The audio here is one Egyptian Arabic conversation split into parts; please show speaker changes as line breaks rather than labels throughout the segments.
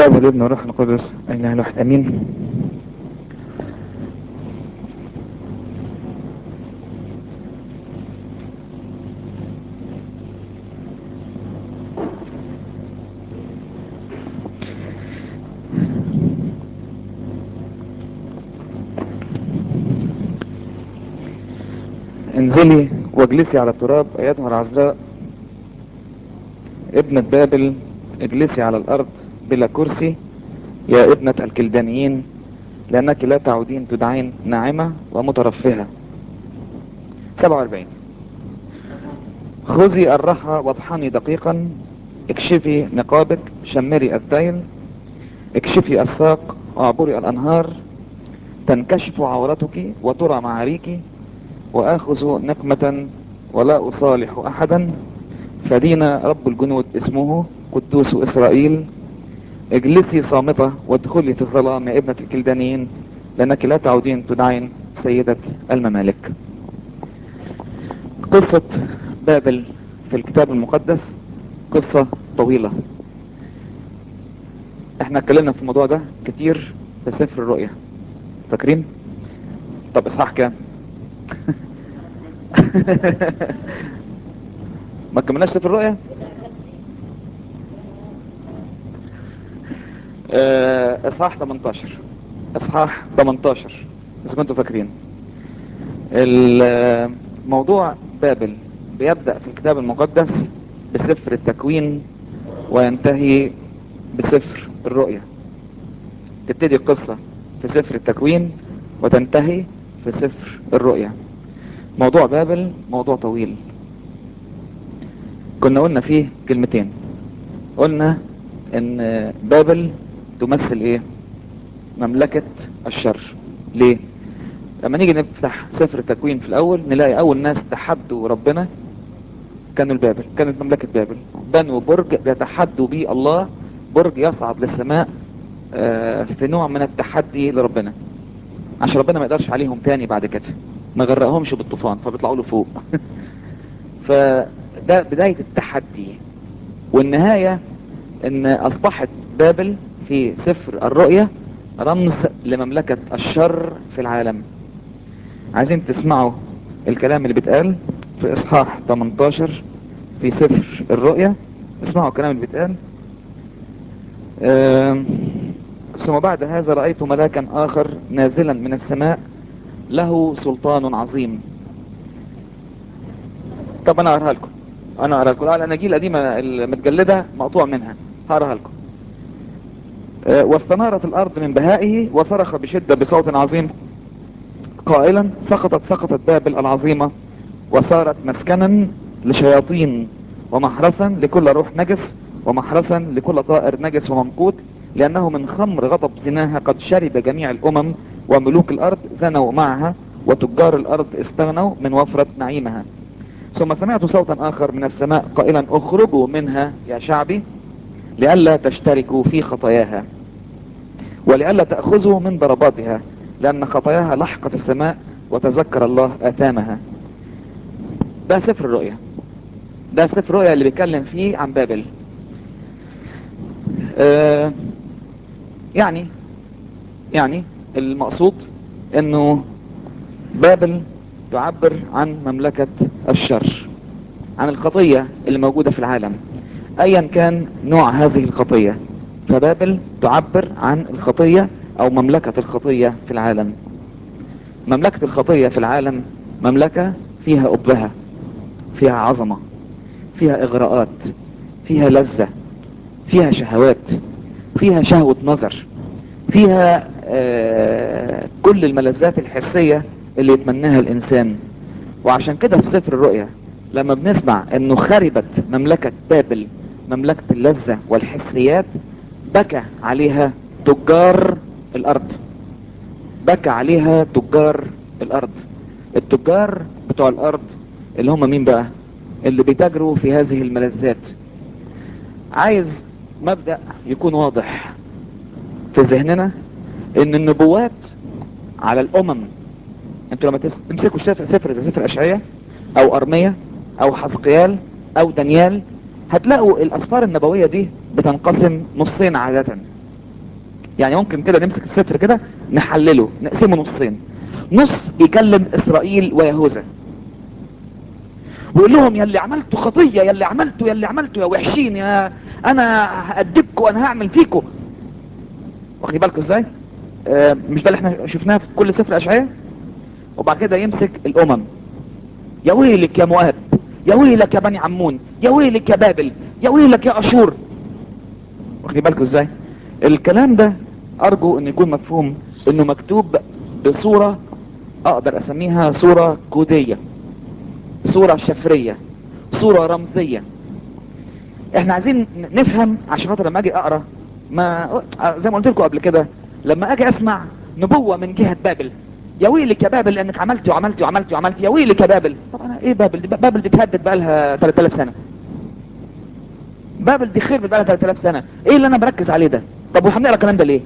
الاب والابن والروح القدس اله الواحد امين انزلي واجلسي على التراب ايتها العذراء ابنة بابل اجلسي على الارض بلا كرسي يا ابنة الكلدانيين لانك لا تعودين تدعين ناعمة ومترفهة 47 خذي الرحى واطحني دقيقا اكشفي نقابك شمري الذيل اكشفي الساق واعبري الانهار تنكشف عورتك وترى معاريك واخذ نقمة ولا اصالح احدا فدينا رب الجنود اسمه قدوس اسرائيل اجلسي صامتة وادخلي في الظلام يا ابنة الكلدانيين لانك لا تعودين تدعين سيدة الممالك قصة بابل في الكتاب المقدس قصة طويلة احنا اتكلمنا في الموضوع ده كتير في سفر الرؤية فاكرين طب اصحاح كام ما كملناش سفر الرؤية اه اصحاح 18 اصحاح 18 اذا كنتوا فاكرين الموضوع بابل بيبدأ في الكتاب المقدس بسفر التكوين وينتهي بسفر الرؤية تبتدي القصة في سفر التكوين وتنتهي في سفر الرؤية موضوع بابل موضوع طويل كنا قلنا فيه كلمتين قلنا ان بابل تمثل ايه مملكة الشر ليه لما نيجي نفتح سفر التكوين في الاول نلاقي اول ناس تحدوا ربنا كانوا البابل كانت مملكة بابل بنوا برج بيتحدوا بيه الله برج يصعد للسماء في نوع من التحدي لربنا عشان ربنا ما يقدرش عليهم تاني بعد كده ما غرقهمش بالطوفان فبيطلعوا له فوق فده بداية التحدي والنهاية ان اصبحت بابل في سفر الرؤية رمز لمملكة الشر في العالم عايزين تسمعوا الكلام اللي بيتقال في اصحاح 18 في سفر الرؤية اسمعوا الكلام اللي بيتقال أه ثم بعد هذا رأيت ملاكا آخر نازلا من السماء له سلطان عظيم طب انا اقراها لكم انا اقراها لكم الاناجيل القديمه المتجلده مقطوع منها هقراها لكم أه واستنارت الارض من بهائه وصرخ بشده بصوت عظيم قائلا سقطت سقطت بابل العظيمه وصارت مسكنا لشياطين ومحرسا لكل روح نجس ومحرسا لكل طائر نجس وممقوت لأنه من خمر غضب زناها قد شرب جميع الأمم وملوك الأرض زنوا معها وتجار الأرض استغنوا من وفرة نعيمها ثم سمعت صوتا آخر من السماء قائلا اخرجوا منها يا شعبي لئلا تشتركوا في خطاياها ولئلا تأخذوا من ضرباتها لأن خطاياها لحقت السماء وتذكر الله آثامها ده سفر الرؤيا ده سفر الرؤيا اللي بيتكلم فيه عن بابل آه يعني يعني المقصود انه بابل تعبر عن مملكة الشر عن الخطية اللي موجودة في العالم ايا كان نوع هذه الخطية فبابل تعبر عن الخطية او مملكة الخطية في العالم مملكة الخطية في العالم مملكة فيها أبهة فيها عظمة فيها إغراءات فيها لذة فيها شهوات فيها شهوة نظر فيها آه كل الملذات الحسية اللي يتمناها الإنسان وعشان كده في سفر الرؤيا لما بنسمع انه خربت مملكة بابل مملكة اللذة والحسيات بكى عليها تجار الارض بكى عليها تجار الارض التجار بتوع الارض اللي هم مين بقى اللي بيتاجروا في هذه الملذات عايز مبدأ يكون واضح في ذهننا ان النبوات على الامم انتوا لما تمسكوا سفر زي سفر اشعياء او ارمية او حزقيال او دانيال هتلاقوا الاسفار النبوية دي بتنقسم نصين عادة يعني ممكن كده نمسك السفر كده نحلله نقسمه نصين نص بيكلم اسرائيل ويهوذا ويقول لهم يا اللي عملتوا خطية يا اللي عملتوا يا اللي عملتوا يا وحشين يا انا هأدبكم وانا هعمل فيكم واخدين بالكم ازاي آه مش ده اللي احنا شفناه في كل سفر اشعياء وبعد كده يمسك الامم يا ويلك يا مؤاب يا ويلك يا بني عمون يا ويلك يا بابل يا ويلك يا اشور واخدين بالكم ازاي الكلام ده ارجو ان يكون مفهوم انه مكتوب بصورة اقدر اسميها صورة كودية صورة شفرية صورة رمزية احنا عايزين نفهم عشان خاطر لما اجي اقرا ما زي ما قلت لكم قبل كده لما اجي اسمع نبوة من جهة بابل يا ويلك يا بابل لانك عملت وعملت وعملت وعملت يا ويلك يا بابل طب انا ايه بابل دي بابل دي اتهدد بقى لها 3000 سنة بابل دي خير بقى لها 3000 سنة ايه اللي انا بركز عليه ده طب وهنقرا الكلام ده ليه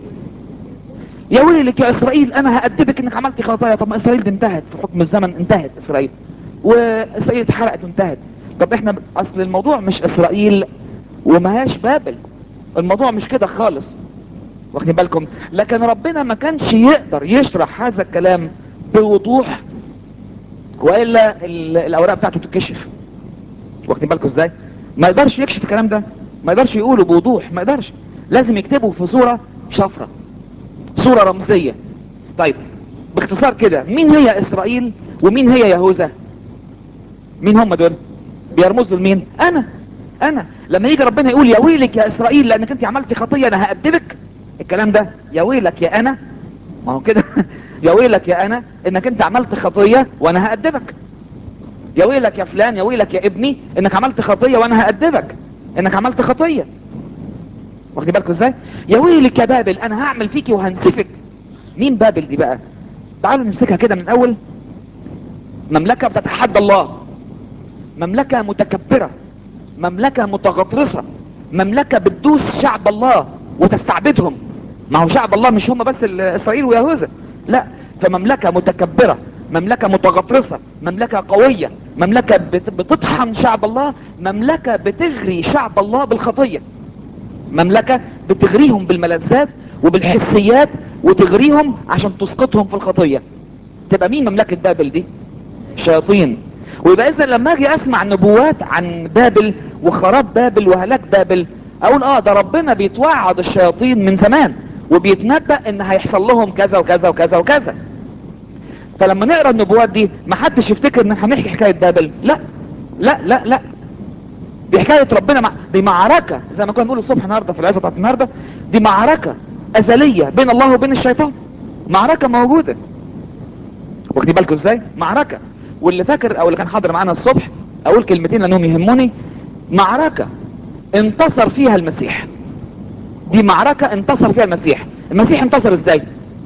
يا ويلك يا اسرائيل انا هأدبك انك عملت خطايا طب ما اسرائيل دي انتهت في حكم الزمن انتهت اسرائيل واسرائيل اتحرقت وانتهت طب احنا اصل الموضوع مش اسرائيل وما هياش بابل الموضوع مش كده خالص واخدين بالكم لكن ربنا ما كانش يقدر يشرح هذا الكلام بوضوح والا الاوراق بتاعته تتكشف واخدين بالكم ازاي ما يقدرش يكشف الكلام ده ما يقدرش يقوله بوضوح ما يقدرش لازم يكتبه في صورة شفرة صورة رمزية طيب باختصار كده مين هي اسرائيل ومين هي يهوذا مين هم دول بيرمزوا لمين انا انا لما يجي ربنا يقول يا ويلك يا اسرائيل لانك انت عملتي خطية انا هأدبك الكلام ده يا ويلك يا انا ما هو كده يا ويلك يا انا انك انت عملت خطية وانا هأدبك يا ويلك يا فلان يا ويلك يا ابني انك عملت خطية وانا هأدبك انك عملت خطية واخدين بالكم ازاي يا ويلك يا بابل انا هعمل فيكي وهنسفك مين بابل دي بقى تعالوا نمسكها كده من اول مملكة بتتحدى الله مملكة متكبرة مملكة متغطرسة مملكة بتدوس شعب الله وتستعبدهم ما هو شعب الله مش هم بس اسرائيل ويهوذا لا فمملكة متكبرة مملكة متغطرسة مملكة قوية مملكة بتطحن شعب الله مملكة بتغري شعب الله بالخطية مملكة بتغريهم بالملذات وبالحسيات وتغريهم عشان تسقطهم في الخطية تبقى مين مملكة بابل دي شياطين ويبقى اذا لما اجي اسمع نبوات عن بابل وخراب بابل وهلاك بابل اقول اه ده ربنا بيتوعد الشياطين من زمان وبيتنبأ ان هيحصل لهم كذا وكذا وكذا وكذا فلما نقرا النبوات دي ما حدش يفتكر ان هنحكي حكايه بابل لا لا لا لا دي حكايه ربنا مع... دي معركه زي ما كنا بنقول الصبح النهارده في العظه بتاعت النهارده دي معركه ازليه بين الله وبين الشيطان معركه موجوده واخدين بالكم ازاي معركه واللي فاكر او اللي كان حاضر معانا الصبح اقول كلمتين لانهم يهموني معركه انتصر فيها المسيح دي معركه انتصر فيها المسيح المسيح انتصر ازاي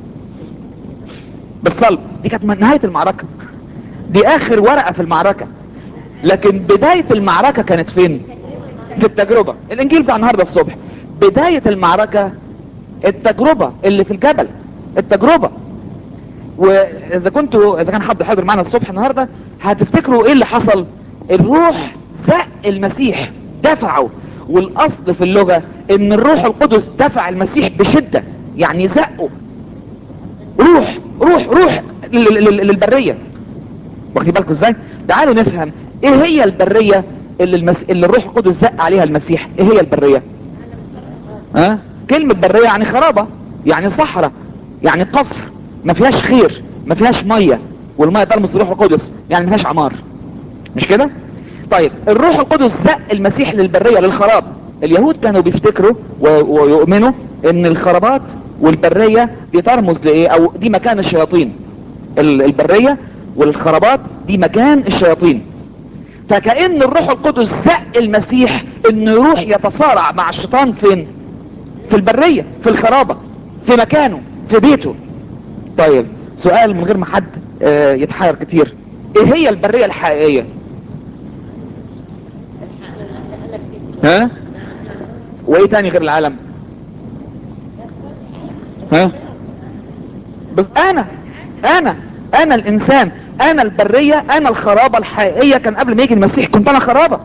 بالصلب دي كانت نهايه المعركه دي اخر ورقه في المعركه لكن بدايه المعركه كانت فين في التجربه الانجيل بتاع النهارده الصبح بدايه المعركه التجربه اللي في الجبل التجربه واذا كنتوا اذا كان حد حاضر معنا الصبح النهارده هتفتكروا ايه اللي حصل الروح زق المسيح دفعه والاصل في اللغة ان الروح القدس دفع المسيح بشدة يعني زقه روح روح روح للبرية واخدين بالكم ازاي تعالوا نفهم ايه هي البرية اللي, المس... اللي الروح القدس زق عليها المسيح ايه هي البرية ها أه؟ كلمة برية يعني خرابة يعني صحراء يعني قصر ما فيهاش خير ما فيهاش مية والمية تلمس الروح القدس يعني ما فيهاش عمار مش كده طيب الروح القدس زق المسيح للبرية للخراب اليهود كانوا بيفتكروا ويؤمنوا ان الخرابات والبرية دي ترمز لايه او دي مكان الشياطين البرية والخرابات دي مكان الشياطين فكأن الروح القدس زق المسيح انه يروح يتصارع مع الشيطان فين في البرية في الخرابة في مكانه في بيته طيب سؤال من غير ما حد اه يتحير كتير ايه هي البرية الحقيقية ها وايه تاني غير العالم ها بس انا انا انا الانسان انا البرية انا الخرابة الحقيقية كان قبل ما يجي المسيح كنت انا خرابة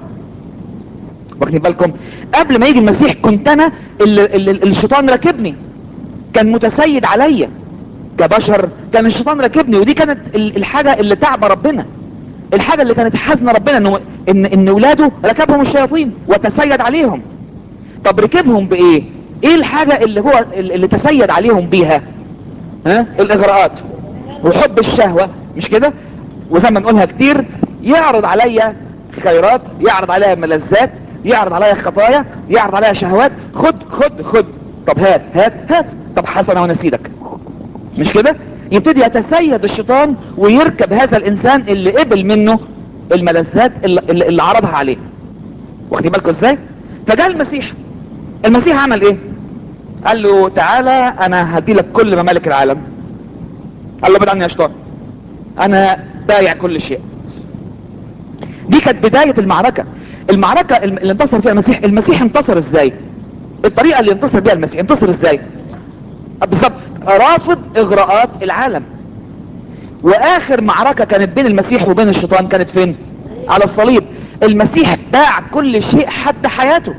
واخدين بالكم قبل ما يجي المسيح كنت انا اللي, اللي الشيطان راكبني كان متسيد عليا كبشر كان الشيطان راكبني ودي كانت ال- الحاجة اللي تعب ربنا الحاجة اللي كانت حزن ربنا انه ان ان ولاده ركبهم الشياطين وتسيد عليهم طب ركبهم بايه ايه الحاجة اللي هو اللي تسيد عليهم بيها ها الاغراءات وحب الشهوة مش كده وزي ما نقولها كتير يعرض عليا خيرات يعرض عليا ملذات يعرض عليا خطايا يعرض عليا شهوات خد خد خد طب هات هات هات طب حسنا وانا سيدك مش كده يبتدي يتسيد الشيطان ويركب هذا الانسان اللي قبل منه الملذات اللي, اللي اللي عرضها عليه واخدين بالكم ازاي فجاء المسيح المسيح عمل ايه قال له تعالى انا هدي لك كل ممالك العالم قال له ابعد عني يا شيطان انا بايع كل شيء دي كانت بداية المعركة المعركة اللي انتصر فيها المسيح المسيح انتصر ازاي الطريقة اللي انتصر بيها المسيح انتصر ازاي بالظبط رافض اغراءات العالم واخر معركة كانت بين المسيح وبين الشيطان كانت فين على الصليب المسيح باع كل شيء حتى حياته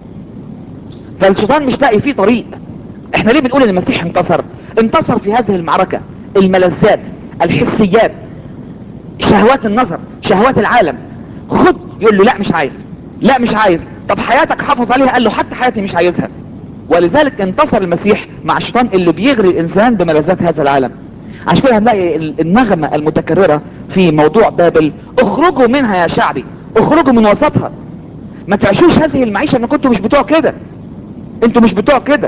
فالشيطان مش لاقي فيه طريق احنا ليه بنقول ان المسيح انتصر انتصر في هذه المعركة الملذات الحسيات شهوات النظر شهوات العالم خد يقول له لا مش عايز لا مش عايز طب حياتك حافظ عليها قال له حتى حياتي مش عايزها ولذلك انتصر المسيح مع الشيطان اللي بيغري الانسان بملذات هذا العالم عشان كده هنلاقي ال- النغمة المتكررة في موضوع بابل اخرجوا منها يا شعبي اخرجوا من وسطها ما تعيشوش هذه المعيشة ان كنتوا مش بتوع كده انتوا مش بتوع كده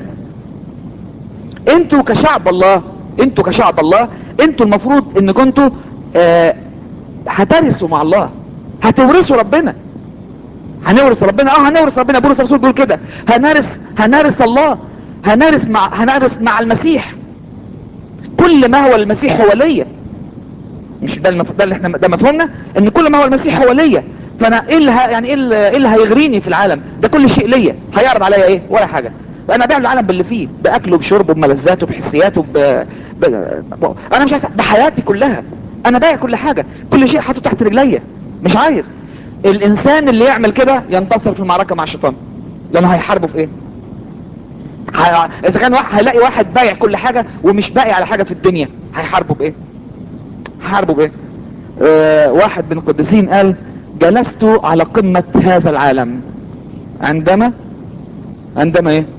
انتوا كشعب الله انتوا كشعب الله انتوا المفروض ان كنتوا آه هترثوا مع الله هتورثوا ربنا هنورث ربنا اه هنورث ربنا بولس الرسول بيقول كده هنرث هنرث الله هنرث مع هنرث مع المسيح كل ما هو المسيح هو ليا مش ده المف... ده اللي احنا ده مفهومنا ان كل ما هو المسيح هو ليا فانا ايه اللي ه... يعني ايه اللي... إيه اللي هيغريني في العالم ده كل شيء ليا هيعرض عليا ايه ولا حاجه فانا ابيع العالم باللي فيه باكله بشربه بملذاته بحسياته ب... ب... ب... انا مش عايز بحياتي كلها انا بايع كل حاجه كل شيء حاطه تحت رجليا مش عايز الانسان اللي يعمل كده ينتصر في المعركه مع الشيطان لانه هيحاربه في ايه ه... اذا كان واحد هيلاقي واحد بايع كل حاجه ومش باقي على حاجه في الدنيا هيحاربه بايه هيحاربه بايه آه واحد من القديسين قال جلست على قمة هذا العالم عندما عندما ايه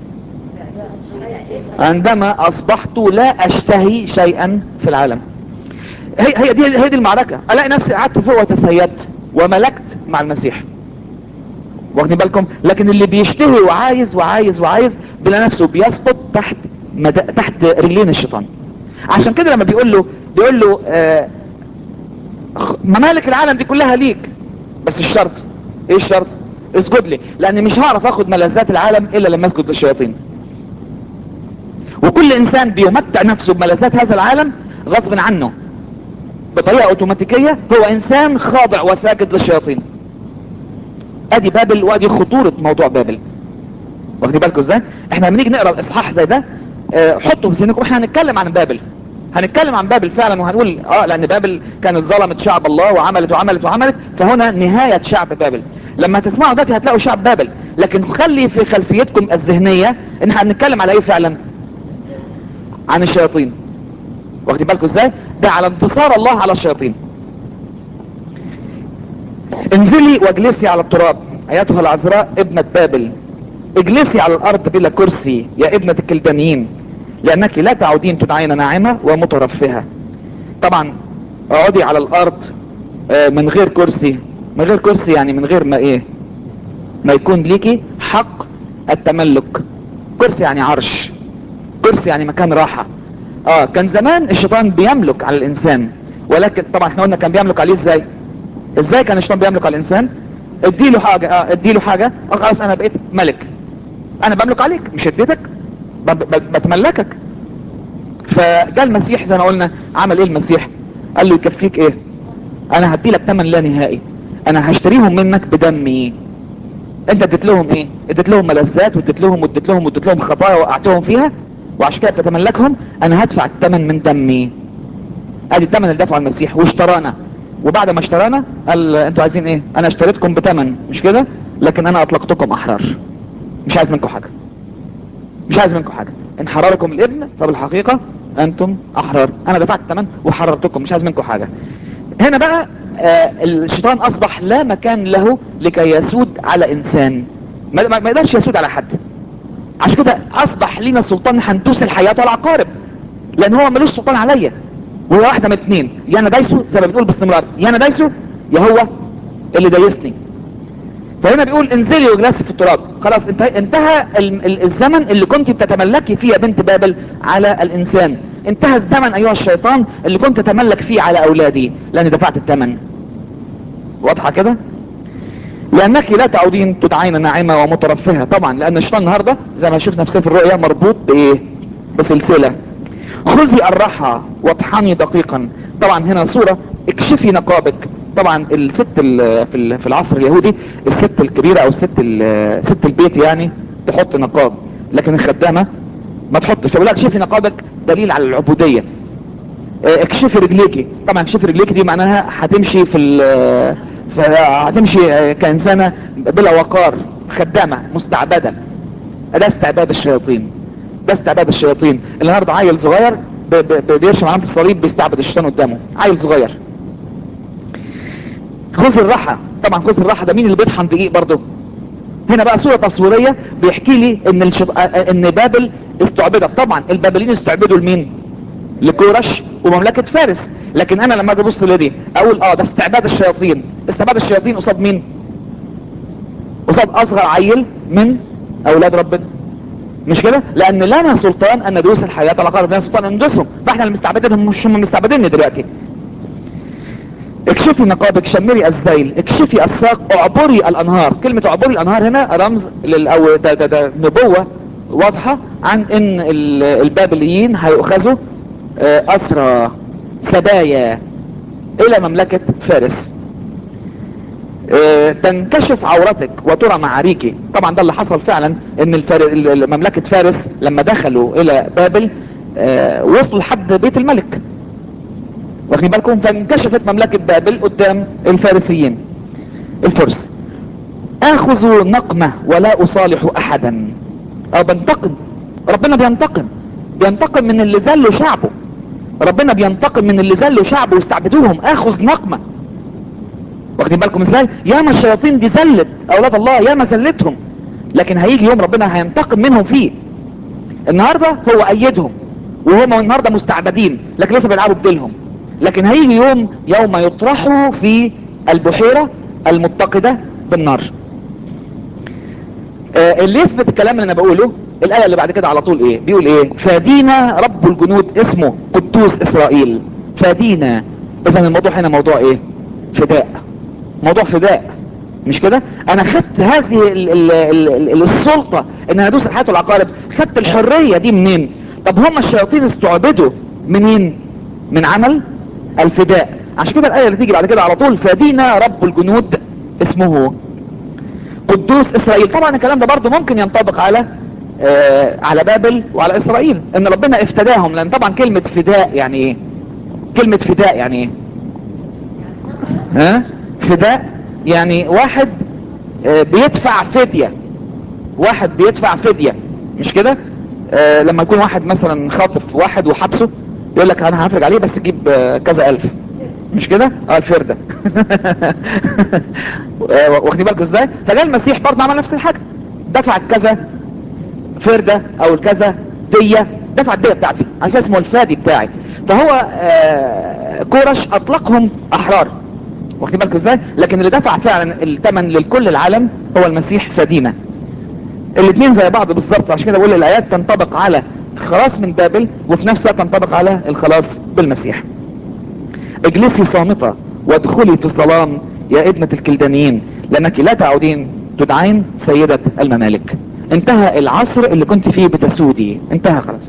عندما اصبحت لا اشتهي شيئا في العالم هي هي دي هي دي المعركة الاقي نفسي قعدت فوق وتسيدت وملكت مع المسيح واخدين بالكم لكن اللي بيشتهي وعايز وعايز وعايز بلا نفسه بيسقط تحت مد... تحت رجلين الشيطان عشان كده لما بيقول له بيقول له آه ممالك العالم دي كلها ليك بس الشرط ايه الشرط اسجد لي لان مش هعرف اخد ملذات العالم الا لما اسجد للشياطين وكل انسان بيمتع نفسه بملذات هذا العالم غصب عنه بطريقة اوتوماتيكية هو انسان خاضع وساجد للشياطين ادي بابل وادي خطورة موضوع بابل واخدين بالكم ازاي احنا لما نيجي نقرا اصحاح زي ده اه حطوا في ذهنكم احنا هنتكلم عن بابل هنتكلم عن بابل فعلا وهنقول اه لان بابل كانت ظلمت شعب الله وعملت وعملت وعملت فهنا نهاية شعب بابل لما تسمعوا دلوقتي هتلاقوا شعب بابل لكن خلي في خلفيتكم الذهنية ان احنا هنتكلم على ايه فعلا عن الشياطين واخدين بالكم ازاي ده على انتصار الله على الشياطين انزلي واجلسي على التراب ايتها العذراء ابنة بابل اجلسي على الارض بلا كرسي يا ابنة الكلدانيين لانك لا تعودين تدعين ناعمة ومترفهة طبعا اقعدي على الارض من غير كرسي من غير كرسي يعني من غير ما ايه ما يكون ليكي حق التملك كرسي يعني عرش كرسي يعني مكان راحة اه كان زمان الشيطان بيملك على الانسان ولكن طبعا احنا قلنا كان بيملك عليه ازاي ازاي كان الشيطان بيملك على الانسان اديله حاجة اه اديله حاجة اه خلاص انا بقيت ملك انا بملك عليك مش اديتك بتملكك فجاء المسيح زي ما قلنا عمل ايه المسيح قال له يكفيك ايه انا هدي لك ثمن لا نهائي انا هشتريهم منك بدمي انت اديت لهم ايه اديت لهم ملذات واديت لهم واديت لهم واديت لهم خطايا وقعتهم فيها وعشان كده بتتملكهم انا هدفع الثمن من دمي ادي الثمن اللي دفعه المسيح واشترانا وبعد ما اشترانا قال انتوا عايزين ايه انا اشتريتكم بثمن مش كده لكن انا اطلقتكم احرار مش عايز منكم حاجه مش عايز منكم حاجه ان حرركم الابن فبالحقيقة انتم احرار انا دفعت الثمن وحررتكم مش عايز منكم حاجة هنا بقى آه الشيطان اصبح لا مكان له لكي يسود على انسان ما, ما ما يقدرش يسود على حد عشان كده اصبح لينا سلطان هندوس الحياة والعقارب لان هو ملوش سلطان عليا وهو واحدة من اتنين يا انا دايسه زي ما بنقول باستمرار يا انا دايسه يا هو اللي دايسني فهنا بيقول انزلي واجلسي في التراب خلاص انتهى, انتهى ال- ال- الزمن اللي كنت بتتملكي فيه يا بنت بابل على الانسان انتهى الزمن ايها الشيطان اللي كنت تتملك فيه على اولادي لاني دفعت الثمن واضحة كده لانك لا تعودين تدعين ناعمة ومترفهة طبعا لان الشيطان النهاردة زي ما شفنا في سفر الرؤيا مربوط بايه بسلسلة خذي الرحى واطحني دقيقا طبعا هنا صورة اكشفي نقابك طبعا الست ال- في ال- في العصر اليهودي الست الكبيرة او الست ال- ست البيت يعني تحط نقاب لكن الخدامة ما تحطش يقول لك اكشفي نقابك دليل على العبودية اه، اكشفي رجليكي طبعا اكشفي رجليكي دي معناها هتمشي في ال- ف- هتمشي اه، كإنسانة بلا وقار خدامة مستعبدة ده استعباد الشياطين ده استعباد الشياطين النهارده عيل صغير ب- ب- ب- بيرسم علامة الصليب بيستعبد الشيطان قدامه عيل صغير خذ الراحة طبعا خذ الراحة ده مين اللي بيطحن دقيق برضه هنا بقى صورة تصويرية بيحكي لي ان الشط... آه، آه، ان بابل استعبدت طبعا البابليين استعبدوا لمين لكورش ومملكة فارس لكن انا لما اجي ابص لدي اقول اه ده استعباد الشياطين استعباد الشياطين قصاد مين قصاد اصغر عيل من اولاد ربنا مش كده لان لنا سلطان ان ندوس الحياة على قارب لنا سلطان ان ندوسهم فاحنا اللي مستعبدينهم مش هم مستعبديني دلوقتي اكشفي نقابك شمري الزيل اكشفي الساق اعبري الانهار كلمة اعبري الانهار هنا رمز لل او ده, ده, ده نبوة واضحة عن ان ال- البابليين هيؤخذوا آه، اسرى سبايا الى مملكة فارس آه، تنكشف عورتك وترى معاريك طبعا ده اللي حصل فعلا ان الفار... ال- ال- مملكة فارس لما دخلوا الى بابل آه، وصلوا لحد بيت الملك واخدين بالكم فانكشفت مملكة بابل قدام الفارسيين الفرس اخذ نقمة ولا اصالح احدا او بنتقم ربنا بينتقم بينتقم من اللي زلوا شعبه ربنا بينتقم من اللي زلوا شعبه واستعبدوهم اخذ نقمة واخدين بالكم ازاي ياما الشياطين دي زلت اولاد الله ياما زلتهم لكن هيجي يوم ربنا هينتقم منهم فيه النهاردة هو ايدهم وهم النهاردة مستعبدين لكن لسه بيلعبوا بديلهم لكن هيجي يوم يوم يطرحوا في البحيرة المتقدة بالنار آه، اللي يثبت الكلام اللي انا بقوله الايه اللي بعد كده على طول ايه بيقول ايه فادينا رب الجنود اسمه قدوس اسرائيل فادينا اذا الموضوع هنا موضوع ايه فداء موضوع فداء مش كده انا خدت هذه ال ال ال ال السلطة ان انا ادوس الحياة والعقارب خدت الحرية دي منين طب هم الشياطين استعبدوا منين من عمل الفداء عشان كده الايه اللي تيجي بعد كده على طول فادينا رب الجنود اسمه قدوس اسرائيل طبعا الكلام ده برضو ممكن ينطبق على آه على بابل وعلى اسرائيل ان ربنا افتداهم لان طبعا كلمة فداء يعني ايه كلمة فداء يعني ايه ها فداء يعني واحد آه بيدفع فدية واحد بيدفع فدية مش كده آه لما يكون واحد مثلا خاطف واحد وحبسه يقول لك انا هفرج عليه بس تجيب آه كذا الف مش كده اه الفردة آه، واخدين بالكم ازاي فجاء المسيح برضه عمل نفس الحاجة دفع كذا فردة او الكذا دية دفع الدية بتاعتي عشان كده اسمه الفادي بتاعي فهو آه كورش اطلقهم احرار واخدين بالكم ازاي لكن اللي دفع فعلا الثمن للكل العالم هو المسيح فدينا الاثنين زي بعض بالظبط عشان كده بقول الايات تنطبق على الخلاص من بابل وفي نفس الوقت تنطبق على الخلاص بالمسيح اجلسي صامتة وادخلي في الظلام يا ابنة الكلدانيين لانك لا تعودين تدعين سيدة الممالك انتهى العصر اللي كنت فيه بتسودي انتهى خلاص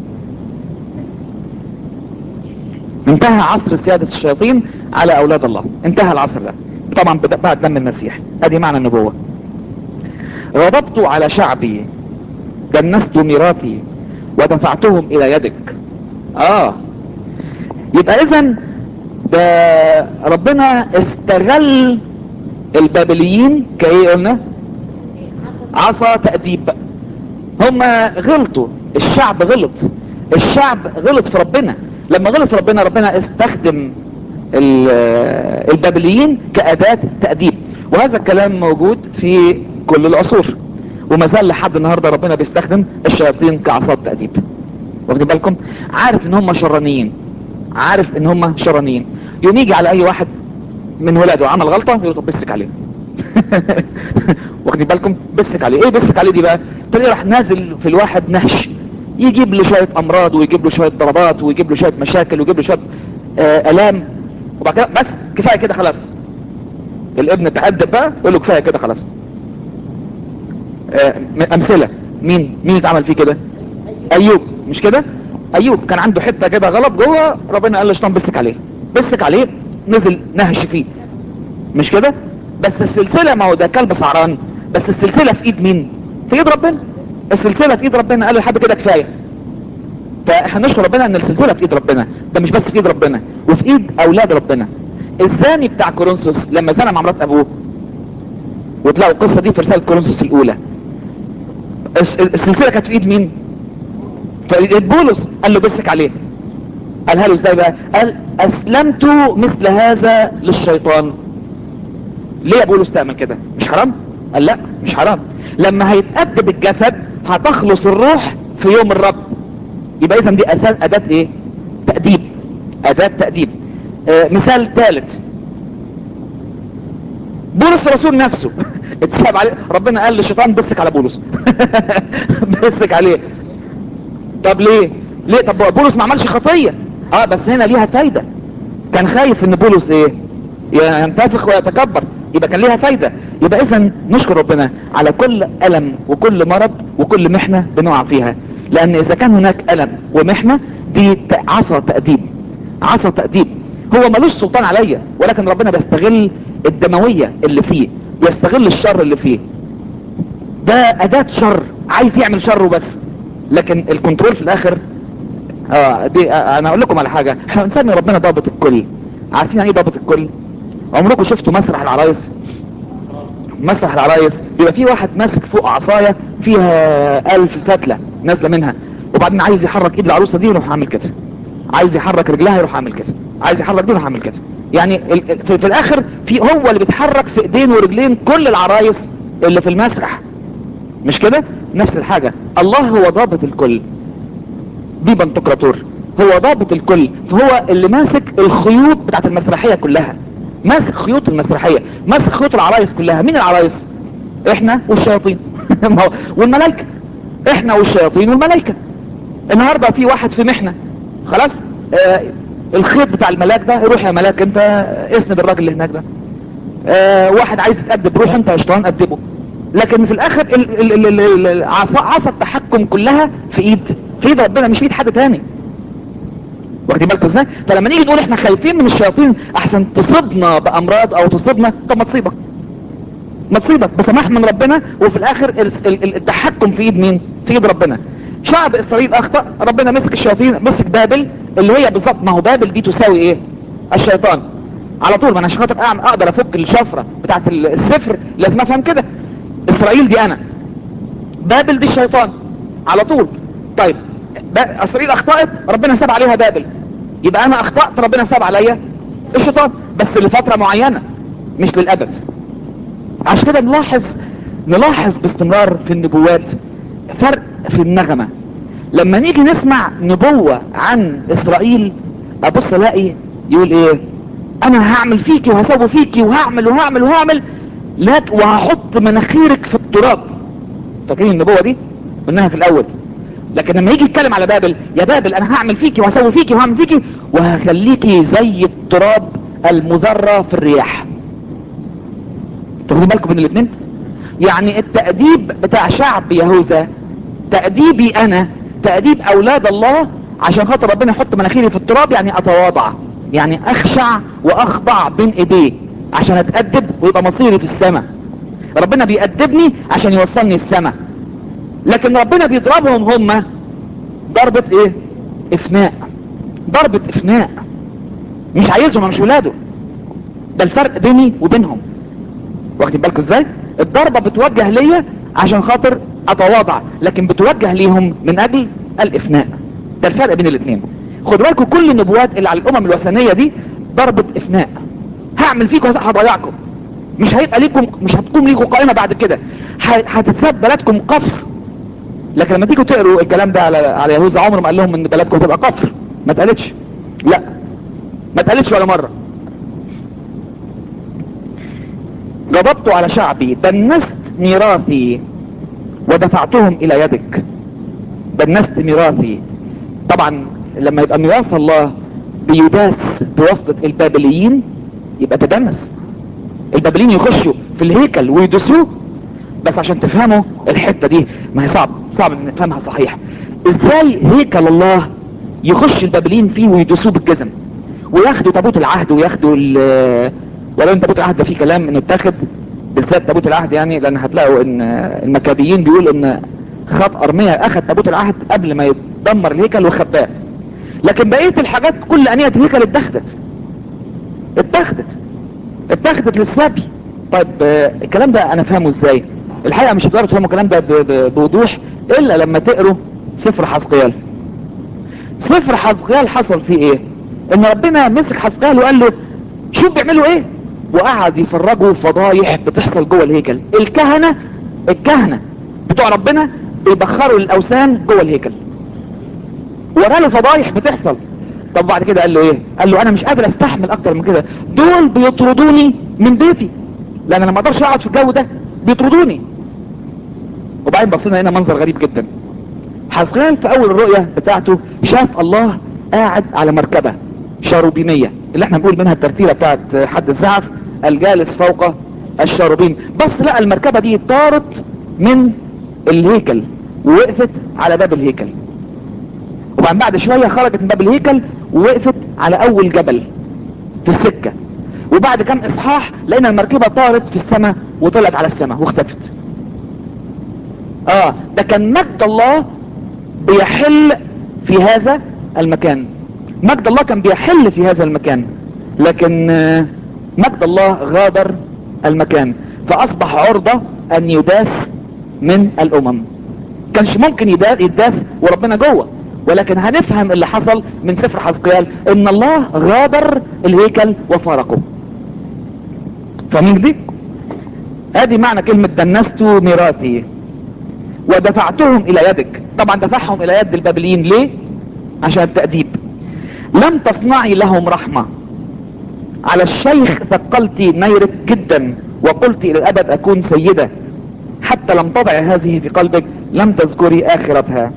انتهى عصر سيادة الشياطين على اولاد الله انتهى العصر ده طبعا بد- بعد دم المسيح ادي معنى النبوة غضبت على شعبي دنست ميراثي ودفعتهم الى يدك اه يبقى اذا ده ربنا استغل البابليين كايه قلنا عصا تأديب هم غلطوا الشعب غلط الشعب غلط في ربنا لما غلط في ربنا ربنا استخدم ال- البابليين كأداة تأديب وهذا الكلام موجود في كل العصور وما زال لحد النهارده ربنا بيستخدم الشياطين كعصات تأديب واخدين بالكم عارف ان هم شرانيين عارف ان هم شرانيين يوم يجي على اي واحد من ولاده عمل غلطه يقول له طب بسك عليه واخدين بالكم بسك عليه ايه بسك عليه دي بقى تلاقيه راح نازل في الواحد نهش يجيب له شويه امراض ويجيب له شويه ضربات ويجيب له شويه مشاكل ويجيب له شويه آه الام وبعد كده بس كفايه كده خلاص الابن تأدب بقى يقول له كفايه كده خلاص آه م- امثله مين مين اتعمل فيه كده ايوب مش كده ايوب كان عنده حته كده غلط جوه ربنا قال للشيطان بسك عليه بسك عليه نزل نهش فيه مش كده بس السلسله ما هو ده كلب سعران بس السلسله في ايد مين في ايد ربنا السلسله في ايد ربنا قال له لحد كده كفايه فاحنا نشكر ربنا ان السلسله في ايد ربنا ده مش بس في ايد ربنا وفي ايد اولاد ربنا الزاني بتاع كورنثوس لما زنى مع مرات ابوه وتلاقوا القصه دي في رساله كورنثوس الاولى الس- السلسله كانت في ايد مين في ايد بولس قال له بسك عليه قالها له ازاي بقى قال اسلمت مثل هذا للشيطان ليه يا بولس تعمل كده مش حرام قال لا مش حرام لما هيتأدب الجسد هتخلص الروح في يوم الرب يبقى اذا دي اساس اداة ايه تأديب اداة تأديب آه مثال ثالث بولس الرسول نفسه اتساب عليه ربنا قال للشيطان بسك على بولس بسك عليه طب ليه ليه طب بولس ما عملش خطية اه بس هنا ليها فايدة كان خايف ان بولس ايه ينتفخ ويتكبر يبقى كان ليها فايدة يبقى اذا نشكر ربنا على كل ألم وكل مرض وكل محنة بنقع فيها لان اذا كان هناك ألم ومحنة دي ت- عصا تأديب عصا تأديب هو ملوش سلطان عليا ولكن ربنا بيستغل الدموية اللي فيه بيستغل الشر اللي فيه ده أداة شر عايز يعمل شر وبس لكن الكنترول في الاخر اه دي آه انا اقول لكم على حاجة احنا بنسمي ربنا ضابط الكل عارفين يعني ايه ضابط الكل عمركم شفتوا مسرح العرايس مسرح العرايس بيبقى في واحد ماسك فوق عصاية فيها الف فتلة نازلة منها وبعدين عايز يحرك ايد العروسة دي يروح عامل كده عايز يحرك رجلها يروح عامل كده عايز يحرك دي يروح عامل كده يعني ال- ال- في, في الاخر في هو اللي بيتحرك في ايدين ورجلين كل العرايس اللي في المسرح مش كده نفس الحاجة الله هو ضابط الكل دي بنتقراطور هو ضابط الكل فهو اللي ماسك الخيوط بتاعت المسرحية كلها ماسك خيوط المسرحية ماسك خيوط العرايس كلها مين العرايس احنا والشياطين ما هو- والملائكة احنا والشياطين والملائكة النهاردة في واحد في محنة خلاص آه الخيط بتاع الملاك ده روح يا ملاك انت اسند الراجل اللي هناك ده آه واحد عايز يتأدب روح انت يا شيطان أدبه لكن في الاخر ال- ال- ال- ال- ال- عصا عصا التحكم كلها في ايد في ايد ربنا مش في ايد حد تاني واخدين بالكم ازاي فلما نيجي نقول احنا خايفين من الشياطين احسن تصيبنا بامراض او تصيبنا طب ما تصيبك ما تصيبك بسماح من ربنا وفي الاخر ال- ال- التحكم في ايد مين في ايد ربنا شعب اسرائيل اخطأ ربنا مسك الشياطين مسك بابل اللي هي بالظبط ما هو بابل دي تساوي ايه الشيطان على طول ما انا عشان خاطر أعمل- اقدر افك الشفره بتاعت ال- السفر لازم افهم كده اسرائيل دي انا بابل دي الشيطان على طول طيب با- اسرائيل اخطأت ربنا ساب عليها بابل يبقى انا اخطأت ربنا ساب عليا الشيطان بس لفترة معينة مش للابد عشان كده نلاحظ نلاحظ باستمرار في النبوات فرق في النغمة لما نيجي نسمع نبوة عن اسرائيل ابص الاقي يقول ايه انا هعمل فيكي وهسوي فيكي وهعمل وهعمل وهعمل لك وهحط مناخيرك في التراب فاكرين النبوة دي قلناها في الاول لكن لما يجي يتكلم على بابل يا بابل انا هعمل فيكي وهسوي فيكي وهعمل فيكي وهخليكي زي التراب المذرة في الرياح تاخدوا بالكم من الاثنين يعني التأديب بتاع شعب يهوذا تأديبي انا تأديب اولاد الله عشان خاطر ربنا يحط مناخيري في التراب يعني اتواضع يعني اخشع واخضع بين ايديه عشان اتأدب ويبقى مصيري في السماء ربنا بيأدبني عشان يوصلني السماء لكن ربنا بيضربهم هم ضربة ايه افناء ضربة افناء مش عايزهم مش ولاده ده الفرق بيني وبينهم واخدين بالكم ازاي الضربة بتوجه ليا عشان خاطر اتواضع لكن بتوجه ليهم من اجل الافناء ده الفرق بين الاثنين خد بالكم كل النبوات اللي على الامم الوثنيه دي ضربة افناء هعمل فيكم هضيعكم مش هيبقى ليكم مش هتقوم ليكم قائمه بعد كده هتتساب بلدكم قصر لكن لما تيجوا تقروا الكلام ده على على يهوذا عمر ما قال لهم ان بلدكم هتبقى قصر ما اتقالتش لا ما اتقالتش ولا مره غضبت على شعبي دنست ميراثي ودفعتهم الى يدك دنست ميراثي طبعا لما يبقى ميراث الله بيداس بواسطة البابليين يبقى تدنس البابليين يخشوا في الهيكل ويدسوه بس عشان تفهموا الحتة دي ما هي صعب صعب ان نفهمها صحيح ازاي هيكل الله يخش البابليين فيه ويدسوه بالجزم وياخدوا تابوت العهد وياخدوا ولو ان تابوت العهد ده فيه كلام انه اتاخد بالذات تابوت العهد يعني لان هتلاقوا ان المكابيين بيقول ان خط ارميا اخذ تابوت العهد قبل ما يدمر الهيكل وخباه لكن بقية الحاجات كل انية الهيكل اتاخدت اتاخدت اتاخدت للسبي طيب آه الكلام ده انا فاهمه ازاي الحقيقة مش هتقدروا تفهموا الكلام ده بوضوح الا لما تقروا سفر حزقيال سفر حزقيال حصل فيه ايه ان ربنا مسك حزقيال وقال له شوف بيعملوا ايه وقعد يفرجوا فضايح بتحصل جوه الهيكل الكهنة الكهنة بتوع ربنا بيبخروا الاوثان جوه الهيكل وراله فضايح بتحصل طب بعد كده قال له ايه قال له انا مش قادر استحمل اكتر من كده دول بيطردوني من بيتي لان انا ما اقدرش اقعد في الجو ده بيطردوني وبعدين بصينا هنا منظر غريب جدا حزغال في اول الرؤية بتاعته شاف الله قاعد على مركبة شاروبيمية اللي احنا بنقول منها الترتيبة بتاعت حد الزعف الجالس فوق الشاروبيم بس لا المركبة دي طارت من الهيكل ووقفت على باب الهيكل وبعد بعد شوية خرجت من باب الهيكل ووقفت على اول جبل في السكة وبعد كم اصحاح لقينا المركبة طارت في السماء وطلعت على السماء واختفت اه ده كان مجد الله بيحل في هذا المكان مجد الله كان بيحل في هذا المكان لكن مجد الله غادر المكان فاصبح عرضة ان يداس من الامم كانش ممكن يداس وربنا جوه ولكن هنفهم اللي حصل من سفر حزقيال ان الله غادر الهيكل وفارقه فاهمين دي ادي معنى كلمة دنست ميراثي ودفعتهم الى يدك طبعا دفعهم الى يد البابليين ليه عشان التأديب لم تصنعي لهم رحمة على الشيخ ثقلت نيرك جدا وقلت الى الابد اكون سيدة حتى لم تضع هذه في قلبك لم تذكري اخرتها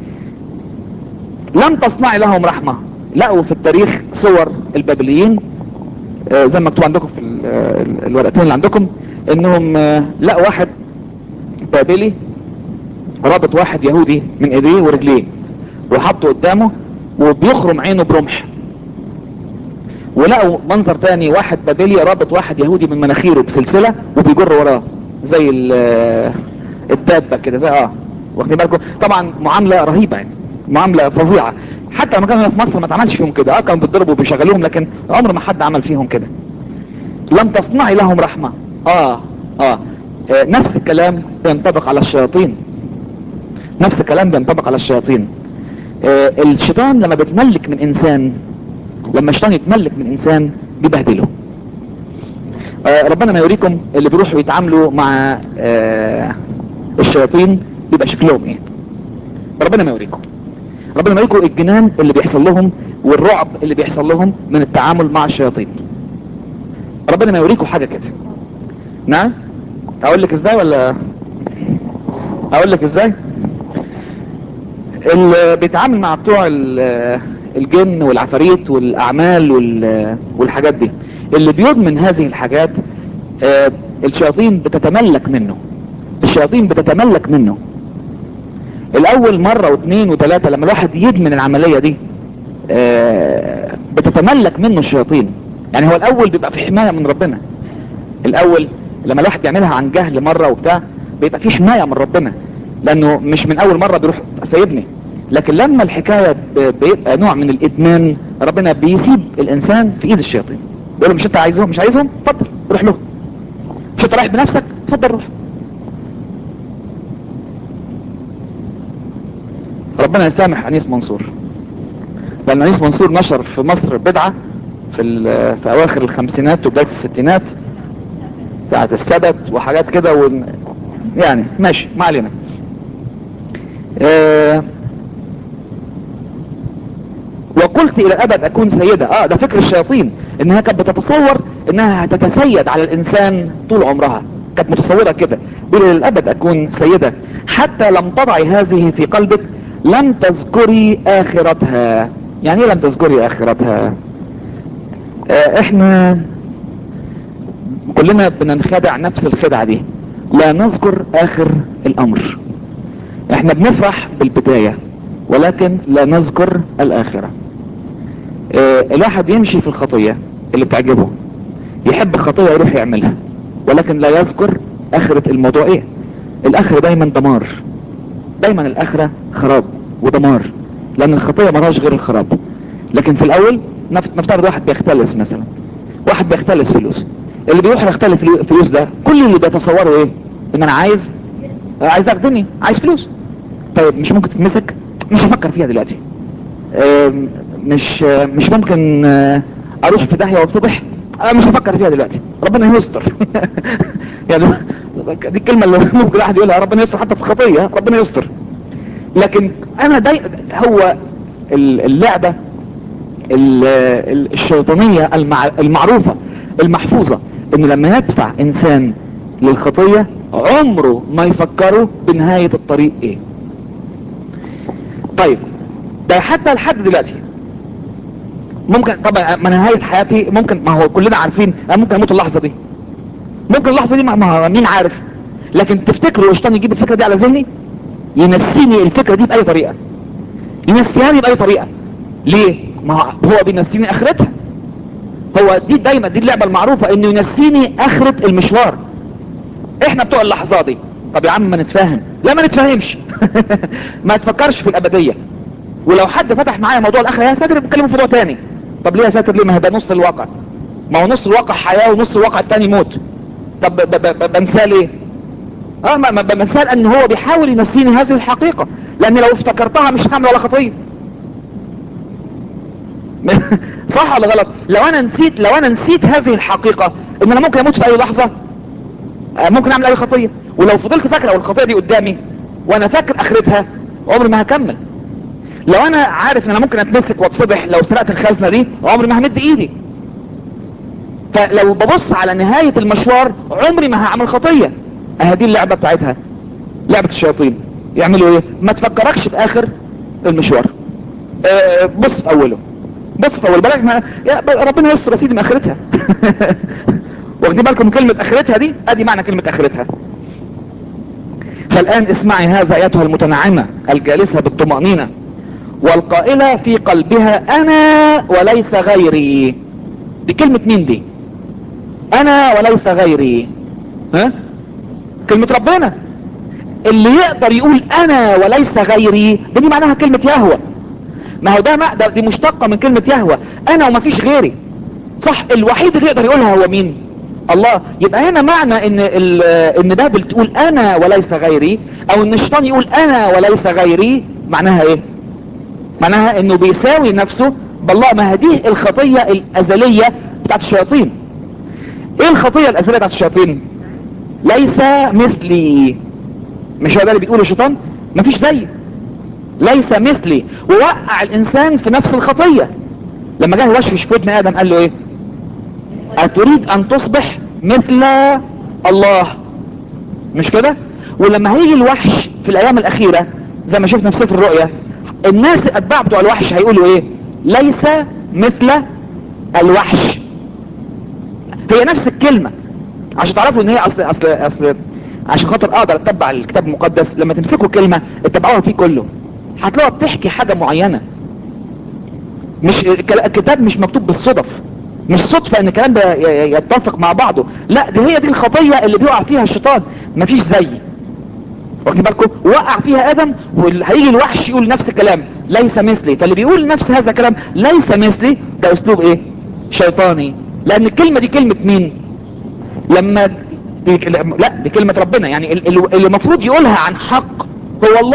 لم تصنعي لهم رحمة لقوا في التاريخ صور البابليين آه زي ما مكتوب عندكم في الورقتين اللي عندكم انهم آه لقوا واحد بابلي رابط واحد يهودي من ايديه ورجليه وحطه قدامه وبيخرم عينه برمح ولقوا منظر تاني واحد بابلي رابط واحد يهودي من مناخيره بسلسلة وبيجر وراه زي الدابة كده زي اه واخدين بالكم طبعا معاملة رهيبة يعني معاملة فظيعة حتى لما كانوا في مصر ما اتعملش فيهم كده اه كانوا بيتضربوا وبيشغلوهم لكن عمر ما حد عمل فيهم كده لم تصنعي لهم رحمة آه, اه اه نفس الكلام ينطبق على الشياطين نفس الكلام بينطبق على الشياطين اه الشيطان لما بيتملك من انسان لما الشيطان يتملك من انسان بيبهدله اه ربنا ما يوريكم اللي بيروحوا يتعاملوا مع اه الشياطين بيبقى شكلهم ايه ربنا ما يوريكم ربنا ما يوريكم الجنان اللي بيحصل لهم والرعب اللي بيحصل لهم من التعامل مع الشياطين ربنا ما يوريكم حاجة كده نعم اقول لك ازاي ولا اقول لك ازاي اللي بيتعامل مع بتوع الجن والعفاريت والاعمال والحاجات دي اللي بيضمن هذه الحاجات آه الشياطين بتتملك منه الشياطين بتتملك منه الاول مرة واثنين وثلاثة لما الواحد يدمن العملية دي آه بتتملك منه الشياطين يعني هو الاول بيبقى في حماية من ربنا الاول لما الواحد يعملها عن جهل مرة وبتاع بيبقى في حماية من ربنا لانه مش من اول مرة بيروح سيبني لكن لما الحكاية بيبقى نوع من الادمان ربنا بيسيب الانسان في ايد الشياطين يقول له مش انت عايزهم مش عايزهم اتفضل روح له مش انت رايح بنفسك اتفضل روح ربنا يسامح انيس منصور لان انيس منصور نشر في مصر بدعة في, ال- في اواخر الخمسينات وبداية الستينات بتاعت السبت وحاجات كده و... يعني ماشي ما علينا آه وقلت الى الابد اكون سيدة اه ده فكر الشياطين انها كانت بتتصور انها هتتسيد على الانسان طول عمرها كانت متصورة كده قل الى الابد اكون سيدة حتى لم تضعي هذه في قلبك لم تذكري اخرتها يعني ايه لم تذكري اخرتها آه احنا كلنا بننخدع نفس الخدعة دي لا نذكر اخر الامر احنا بنفرح بالبداية ولكن لا نذكر الاخرة اه الواحد يمشي في الخطية اللي بتعجبه يحب الخطية يروح يعملها ولكن لا يذكر اخرة الموضوع ايه الاخرة دايما دمار دايما الاخرة خراب ودمار لان الخطية مراش غير الخراب لكن في الاول نفت- نفترض واحد بيختلس مثلا واحد بيختلس فلوس اللي بيروح يختلف فلو- فلوس ده كل اللي بيتصوره ايه ان انا عايز عايز اخدني عايز فلوس طيب مش ممكن تتمسك مش هفكر فيها دلوقتي آم، مش آه، مش ممكن آه، اروح في داهيه واتفضح انا مش هفكر فيها دلوقتي ربنا يستر يعني دي الكلمه اللي ممكن الواحد يقولها ربنا يستر حتى في الخطيه ربنا يستر لكن انا داي هو ال- اللعبه ال- ال- الشيطانيه المع- المعروفه المحفوظه ان لما يدفع انسان للخطيه عمره ما يفكروا بنهايه الطريق ايه طيب ده حتى لحد دلوقتي ممكن طبعا ما نهاية حياتي ممكن ما هو كلنا عارفين أنا ممكن اموت اللحظة دي ممكن اللحظة دي ما- ما مين عارف لكن تفتكروا الشيطان يجيب الفكرة دي على ذهني ينسيني الفكرة دي بأي طريقة ينسياني بأي طريقة ليه ما هو بينسيني اخرتها هو دي دايما دي اللعبة المعروفة انه ينسيني اخرة المشوار احنا بتوع اللحظة دي طب يا عم ما نتفاهم لا ما نتفاهمش ما تفكرش في الابدية ولو حد فتح معايا موضوع الاخرة يا ساتر بتكلموا في موضوع تاني طب ليه يا ساتر ليه ما هي ده نص الواقع ما هو نص الواقع حياة ونص الواقع التاني موت طب ب- ب- ب- بنساه ليه اه ما ما- بنساه لان هو بيحاول ينسيني هذه الحقيقة لان لو افتكرتها مش هعمل ولا خطية صح ولا غلط لو انا نسيت لو انا نسيت هذه الحقيقة ان انا ممكن اموت في اي لحظة آه، ممكن اعمل اي خطية ولو فضلت فاكر الخطية دي قدامي وانا فاكر اخرتها عمري ما هكمل لو انا عارف ان انا ممكن اتمسك واتفضح لو سرقت الخزنة دي عمري ما همد ايدي فلو ببص على نهاية المشوار عمري ما هعمل خطية اه دي اللعبة بتاعتها لعبة الشياطين يعملوا ايه ما تفكركش في اخر المشوار اه بص في اوله بص في اول بالك ما يا ب- ربنا يستر يا سيدي من اخرتها واخدين بالكم من كلمة اخرتها دي ادي معنى كلمة اخرتها فالان اسمعي هذا ايتها المتنعمة الجالسة بالطمأنينة والقائلة في قلبها انا وليس غيري دي كلمة مين دي انا وليس غيري ها كلمة ربنا اللي يقدر يقول انا وليس غيري ده دي معناها كلمة يهوى ما هو ده, ما ده دي مشتقة من كلمة يهوى انا ومفيش غيري صح الوحيد اللي يقدر يقولها هو مين الله يبقى هنا معنى ان ال- ان بابل تقول انا وليس غيري او ان الشيطان يقول انا وليس غيري معناها ايه معناها انه بيساوي نفسه بالله ما هذه الخطية الازلية بتاعت الشياطين ايه الخطية الازلية بتاعت الشياطين ليس مثلي مش هو ده اللي بيقوله الشيطان مفيش زيي ليس مثلي ووقع الانسان في نفس الخطية لما جه يوشوش في ودن ادم قال له ايه اتريد ان تصبح مثل الله مش كده ولما هيجي الوحش في الايام الاخيرة زي ما شفنا في سفر الرؤيا الناس الاتباع بتوع الوحش هيقولوا ايه ليس مثل الوحش هي نفس الكلمة عشان تعرفوا ان هي اصل اصل اصل عشان خاطر اقدر اتبع الكتاب المقدس لما تمسكوا كلمة اتبعوها فيه كله هتلاقوها بتحكي حاجة معينة مش الكلا- الكتاب مش مكتوب بالصدف مش صدفة ان الكلام ده ي- ي- يتفق مع بعضه لا دي هي دي الخطية اللي بيقع فيها الشيطان مفيش زي واخد بالكم وقع فيها ادم وهيجي الوحش يقول نفس الكلام ليس مثلي فاللي بيقول نفس هذا الكلام ليس مثلي ده اسلوب ايه شيطاني لان الكلمة دي كلمة مين لما دي لا دي كلمة ربنا يعني ال- ال- اللي المفروض يقولها عن حق هو الله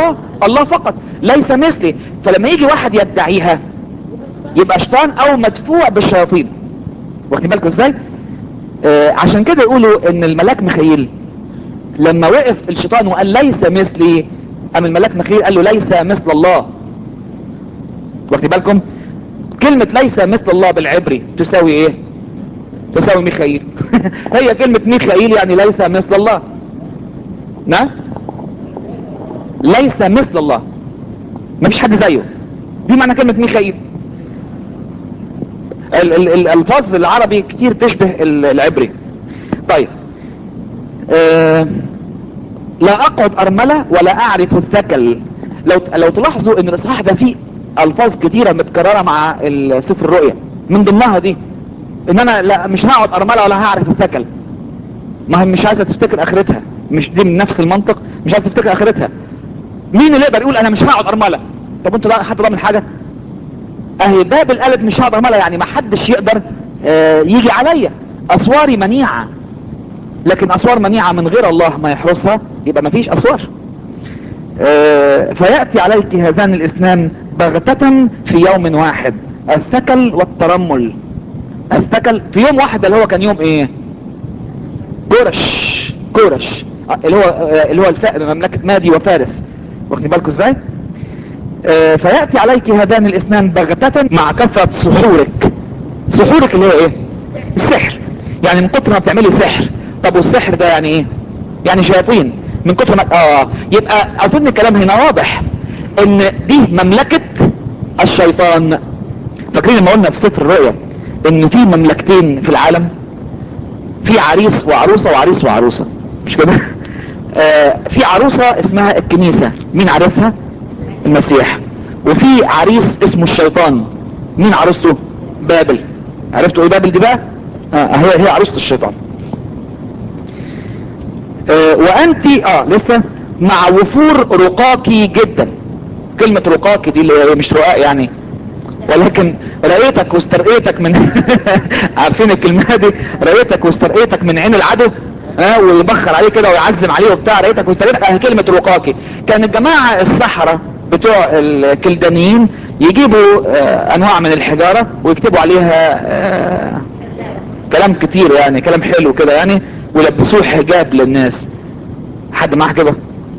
الله فقط ليس مثلي فلما يجي واحد يدعيها يبقى شيطان او مدفوع بالشياطين واخدين بالكم ازاي آه عشان كده يقولوا ان الملاك ميخائيل لما وقف الشيطان وقال ليس مثلي ام الملاك ميخائيل قال له ليس مثل الله واخدين بالكم كلمة ليس مثل الله بالعبري تساوي ايه تساوي ميخائيل هي كلمة ميخائيل يعني ليس مثل الله نعم ليس مثل الله مفيش حد زيه دي معنى كلمة ميخائيل ال- ال- الالفاظ العربي كتير تشبه ال- العبري طيب آه لا اقعد ارملة ولا اعرف الثكل لو لو تلاحظوا ان الاصحاح ده فيه الفاظ كتيرة متكررة مع ال- سفر الرؤيا من ضمنها دي ان انا لا مش هقعد ارملة ولا هعرف الثكل ما هي مش عايزة تفتكر اخرتها مش دي من نفس المنطق مش عايزة تفتكر اخرتها مين اللي يقدر يقول انا مش هقعد ارملة طب انتوا ده- حد ضامن حاجة اهي بابل قالت مش هقدر ارملة يعني ما حدش يقدر آه، يجي عليا اسواري منيعة لكن اسوار منيعة من غير الله ما يحرسها يبقى ما فيش اسوار آه، فيأتي عليك هذان الاثنان بغتة في يوم واحد الثكل والترمل الثكل في يوم واحد اللي هو كان يوم ايه كورش كورش آه، اللي هو آه، اللي هو الف... مملكة مادي وفارس واخدين بالكم ازاي آه، فيأتي عليك هذان الاثنان بغتة مع كثرة سحورك سحورك اللي هو ايه السحر يعني من كتر ما بتعملي سحر طب والسحر ده يعني ايه يعني شياطين من كتر ما اه يبقى اظن الكلام هنا واضح ان دي مملكة الشيطان فاكرين لما قلنا في سفر الرؤيا ان في مملكتين في العالم في عريس وعروسة وعريس وعروسة مش كده آه في عروسة اسمها الكنيسة مين عريسها المسيح وفي عريس اسمه الشيطان مين عروسته بابل عرفتوا ايه بابل دي بقى آه هي هي عروسة الشيطان آه وانت اه لسه مع وفور رقاكي جدا كلمة رقاكي دي اللي هي مش رقاق يعني ولكن رأيتك واسترقيتك من عارفين الكلمة دي رأيتك واسترقيتك من عين العدو ها ويبخر عليه كده ويعزم عليه وبتاع رأيتك واسترقيتك اه كلمة رقاكي كان الجماعة السحرة بتوع الكلدانيين يجيبوا آه انواع من الحجارة ويكتبوا عليها آه كلام كتير يعني كلام حلو كده يعني ويلبسوه حجاب للناس حد معاه حجابه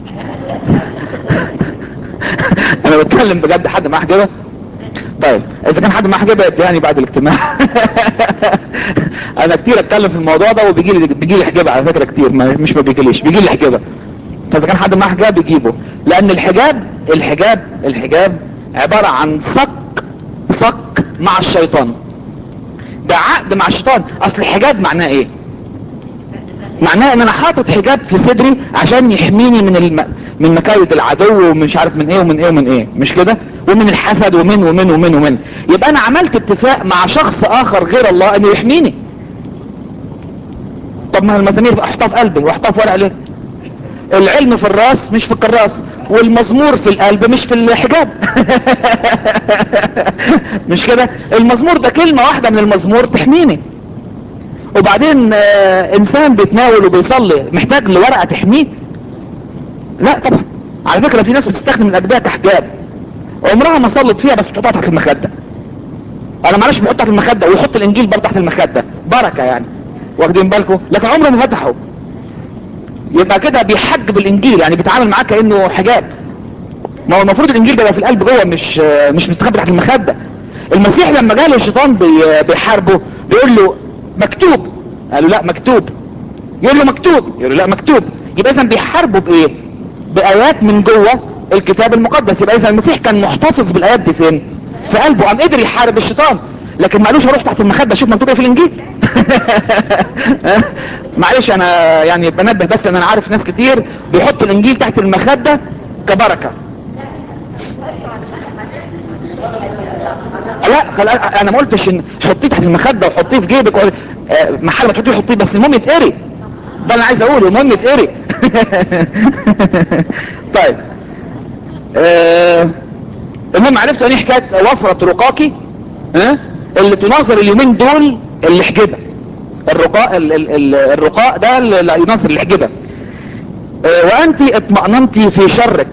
انا بتكلم بجد حد معاه حجابه طيب اذا كان حد معاه حجابه يديهاني بعد الاجتماع انا كتير اتكلم في الموضوع ده وبيجي لي بيجي لي حجابه على فكره كتير ما مش ما بيجيليش بيجي لي حجابه فاذا كان حد معاه حجاب يجيبه لان الحجاب الحجاب الحجاب عباره عن صك صك مع الشيطان ده عقد مع الشيطان اصل الحجاب معناه ايه معناه ان انا حاطط حجاب في صدري عشان يحميني من الم... من مكايد العدو ومش عارف من ايه ومن ايه ومن ايه مش كده ومن الحسد ومن ومن ومن ومن يبقى انا عملت اتفاق مع شخص اخر غير الله انه يحميني طب ما المزامير احطها في قلبي واحطها في ورقه ليه العلم في الراس مش في الكراس والمزمور في القلب مش في الحجاب مش كده المزمور ده كلمة واحدة من المزمور تحميني وبعدين آه انسان بيتناول وبيصلي محتاج لورقة تحميه لا طبعا على فكرة في ناس بتستخدم الاجبية كحجاب عمرها ما صلت فيها بس بتحطها تحت المخدة انا معلش بحط تحت المخدة ويحط الانجيل برضه تحت المخدة بركة يعني واخدين بالكم لكن عمره ما فتحه يبقى كده بيحجب الانجيل يعني بيتعامل معاه كانه حجاب ما هو المفروض الانجيل ده يبقى في القلب جوه مش مش مستخبي تحت المخده المسيح لما جاله الشيطان بي- بيحاربه بيقول له مكتوب قال له لا مكتوب يقول له مكتوب يقول له لا مكتوب يبقى اذا بيحاربه بايه بايات من جوه الكتاب المقدس يبقى اذا المسيح كان محتفظ بالايات دي فين في قلبه قام قدر يحارب الشيطان لكن ما قالوش هروح تحت المخده اشوف مكتوب ايه في الانجيل معلش انا يعني بنبه بس لان انا عارف ناس كتير بيحطوا الانجيل تحت المخده كبركه لا خل... انا ما قلتش ان حطيه تحت المخده وحطيه في جيبك و... آه، محل ما تحطيه حطيه بس المهم يتقري ده اللي انا عايز اقوله المهم يتقري طيب آه، المهم عرفتوا يعني حكايه وفره رقاقي ها اللي تناظر اليومين دول الحجبه الرقاء ال... ال... ال... الرقاء ده اللي يناظر الحجبه آه، وانت اطمأننت في شرك كل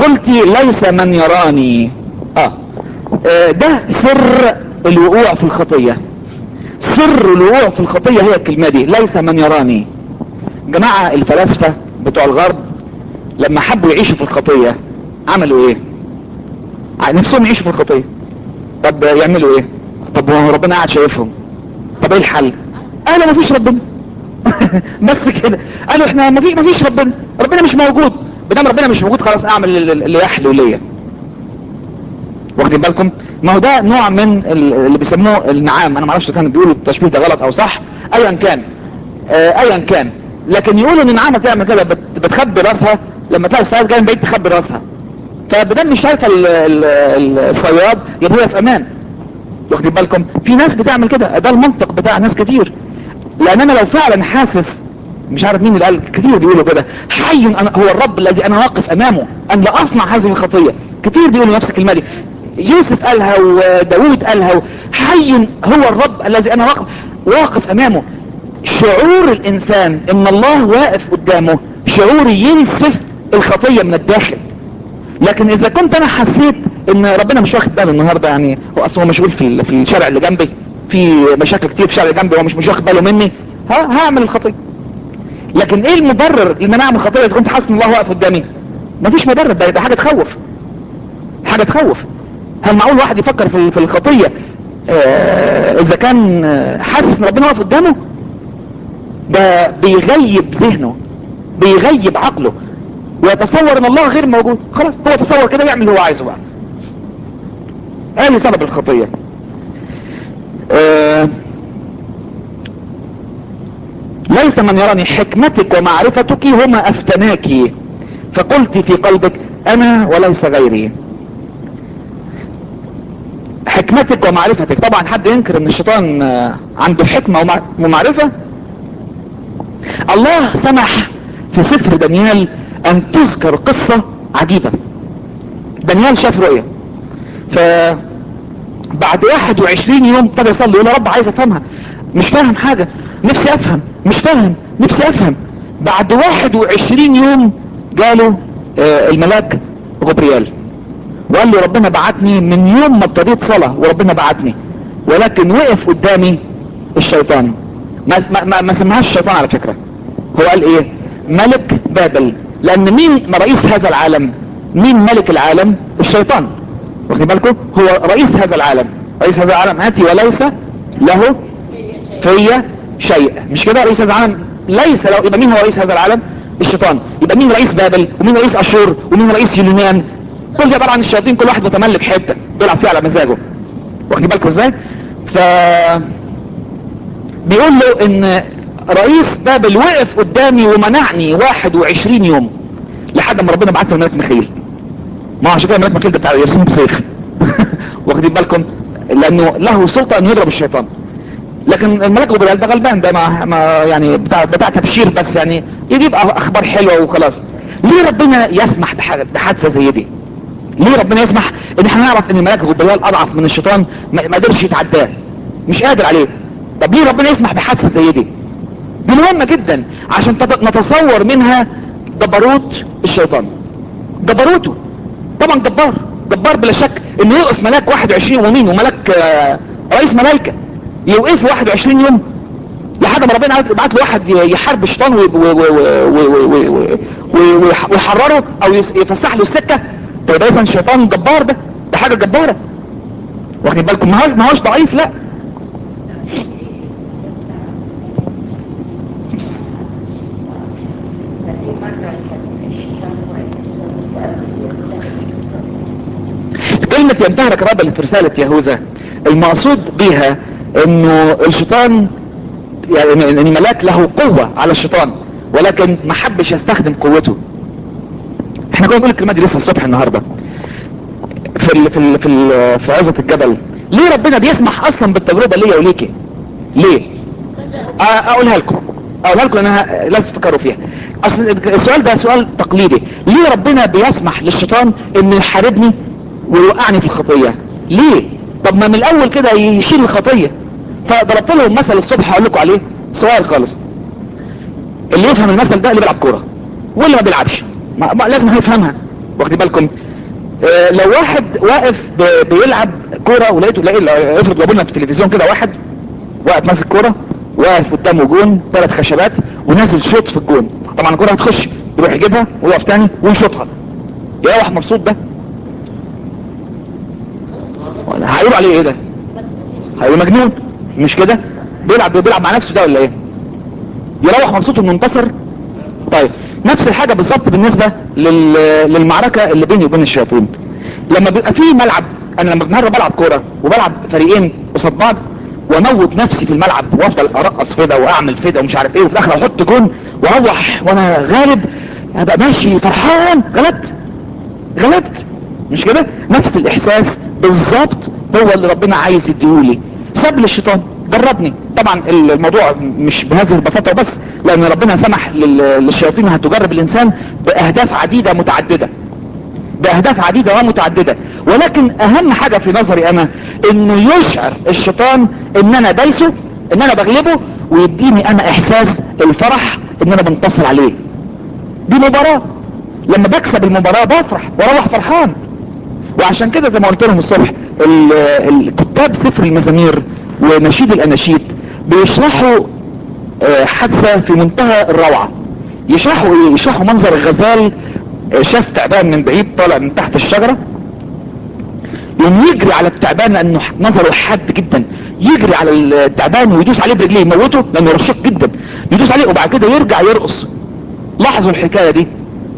فقلت ليس من يراني اه, آه ده سر الوقوع في الخطية سر الوقوع في الخطية هي الكلمة دي ليس من يراني جماعة الفلاسفة بتوع الغرب لما حبوا يعيشوا في الخطية عملوا ايه نفسهم يعيشوا في الخطية طب يعملوا ايه طب هو ربنا قاعد شايفهم طب ايه الحل قالوا مفيش ربنا بس كده قالوا احنا مفيش مفيش ربنا ربنا مش موجود بدام ربنا مش موجود خلاص اعمل اللي يحلو ليا واخدين بالكم ما هو ده نوع من اللي بيسموه النعام انا ما اعرفش كانوا بيقولوا التشبيه ده غلط او صح ايا كان آه ايا كان لكن يقولوا ان النعامه تعمل كده بتخبي راسها لما تلاقي الصياد جاي من بعيد تخبي راسها فبدل مش شايفه الصياد يبقى هي في امان واخدين بالكم في ناس بتعمل كده ده المنطق بتاع ناس كتير لان انا لو فعلا حاسس مش عارف مين اللي قال كتير بيقولوا كده حي أنا هو الرب الذي انا واقف امامه ان لا اصنع هذه الخطيه كتير بيقولوا نفس الكلمه دي يوسف قالها وداوود قالها حي هو الرب الذي انا واقف واقف امامه شعور الانسان ان الله واقف قدامه شعور ينسف الخطيه من الداخل لكن اذا كنت انا حسيت ان ربنا مش واخد باله النهارده يعني هو اصلا هو مشغول في في الشارع اللي جنبي في مشاكل كتير في الشارع اللي جنبي هو مش مش واخد باله مني ها هعمل الخطيه لكن ايه المبرر ان انا اعمل خطيه اذا كنت حاسس ان الله واقف قدامي مفيش مبرر ده, ده حاجه تخوف حاجه تخوف هل معقول واحد يفكر في في الخطيه آه اذا كان حاسس ان ربنا واقف قدامه ده بيغيب ذهنه بيغيب عقله ويتصور ان الله غير موجود خلاص هو تصور كده يعمل اللي هو عايزه بقى ايه سبب الخطيه آه ليس من يراني حكمتك ومعرفتك هما افتناك فقلت في قلبك انا وليس غيري حكمتك ومعرفتك طبعا حد ينكر ان الشيطان عنده حكمة ومعرفة الله سمح في سفر دانيال ان تذكر قصة عجيبة دانيال شاف رؤية ف بعد 21 يوم ابتدى يصلي يقول يا رب عايز افهمها مش فاهم حاجة نفسي افهم مش فاهم نفسي افهم بعد 21 يوم جاله آه الملاك غبريال وقال له ربنا بعتني من يوم ما ابتديت صلاة وربنا بعتني ولكن وقف قدامي الشيطان ما, ما, ما سماهاش الشيطان على فكرة هو قال ايه ملك بابل لان مين رئيس هذا العالم مين ملك العالم الشيطان واخدين بالكم هو رئيس هذا العالم رئيس هذا العالم اتي وليس له في شيء مش كده رئيس هذا العالم ليس له يبقى مين هو رئيس هذا العالم الشيطان يبقى مين رئيس بابل ومين رئيس اشور ومين رئيس يونان كل ده عباره عن الشياطين كل واحد متملك حته بيلعب فيها على مزاجه واخدين بالكم ازاي ف بيقول له ان رئيس بابل وقف قدامي ومنعني 21 يوم لحد ما ربنا بعت له الملك ميخائيل ما عشان كده الملك ميخائيل ده بتاع يرسمه بسيف واخدين بالكم لانه له سلطه انه يضرب الشيطان لكن الملك جبريل ده غلبان ده ما, ما يعني بتاع, بتاع تبشير بس يعني يجيب اخبار حلوه وخلاص ليه ربنا يسمح بحادثه زي دي ليه ربنا يسمح ان احنا نعرف ان الملاك جبريل اضعف من الشيطان ما قدرش يتعداه مش قادر عليه طب ليه ربنا يسمح بحادثه زي دي دي مهمه جدا عشان نتصور منها جبروت الشيطان جبروته طبعا جبار جبار بلا شك انه يوقف ملاك 21 يومين وملاك آه رئيس ملائكه يوقفه 21 يوم لحد ما ربنا بعت له واحد يحارب الشيطان ويحرره او يفسح له السكه طيب اذا الشيطان جبار ده ده حاجه جباره واخدين بالكم ما هوش ضعيف لا كلمة ينتهرك الرب اللي في رسالة يهوذا المقصود بيها انه الشيطان يعني ان الملاك له قوة على الشيطان ولكن ما حبش يستخدم قوته احنا كنا بنقول الكلمة دي لسه الصبح النهاردة في ال في ال في, ال في عزة الجبل ليه ربنا بيسمح اصلا بالتجربة ليا وليكي ليه اقولها لكم اقولها لكم لانها لازم تفكروا فيها اصل السؤال ده سؤال تقليدي ليه ربنا بيسمح للشيطان انه يحاربني ويوقعني في الخطية ليه طب ما من الاول كده يشيل الخطية فضربت لهم مثل الصبح هقول لكم عليه سؤال خالص اللي يفهم المثل ده اللي بيلعب كوره واللي ما بيلعبش ما ما لازم هيفهمها واخدين بالكم آه لو واحد واقف ب- بيلعب كوره ولقيته لاقي افرض جابوا لنا في التلفزيون كده واحد واقف ماسك كوره واقف قدامه جون ثلاث خشبات ونازل شوط في الجون طبعا الكوره هتخش يروح يجيبها ويقف تاني ويشوطها يروح مبسوط ده هيقولوا عليه ايه ده هيقولوا مجنون مش كده بيلعب بيلعب مع نفسه ده ولا ايه يروح مبسوط انه انتصر طيب نفس الحاجة بالظبط بالنسبة لل... للمعركة اللي بيني وبين الشياطين لما بيبقى في ملعب انا لما مرة بلعب كورة وبلعب فريقين قصاد بعض واموت نفسي في الملعب وافضل ارقص فدا واعمل فدا ومش عارف ايه وفي الاخر احط جون واروح وانا غالب ابقى ماشي فرحان غلبت غلبت مش كده نفس الاحساس بالظبط هو اللي ربنا عايز يديهولي ساب لي الشيطان جربني طبعا الموضوع مش بهذه البساطه وبس لان ربنا سمح لل- للشياطين انها تجرب الانسان باهداف عديده متعدده باهداف عديده ومتعدده ولكن اهم حاجه في نظري انا انه يشعر الشيطان ان انا دايسه ان انا بغلبه ويديني انا احساس الفرح ان انا بنتصر عليه دي مباراه لما بكسب المباراه بفرح واروح فرحان وعشان كده زي ما قلت لهم الصبح ال- الكتاب سفر المزامير ونشيد الاناشيد بيشرحوا آه، حادثة في منتهى الروعة يشرحوا ايه يشرحوا منظر الغزال آه، شاف تعبان من بعيد طالع من تحت الشجرة يوم يجري على التعبان لانه ح- نظره حاد جدا يجري على التعبان ويدوس عليه برجليه يموته لانه رشيق جدا يدوس عليه وبعد كده يرجع يرقص لاحظوا الحكاية دي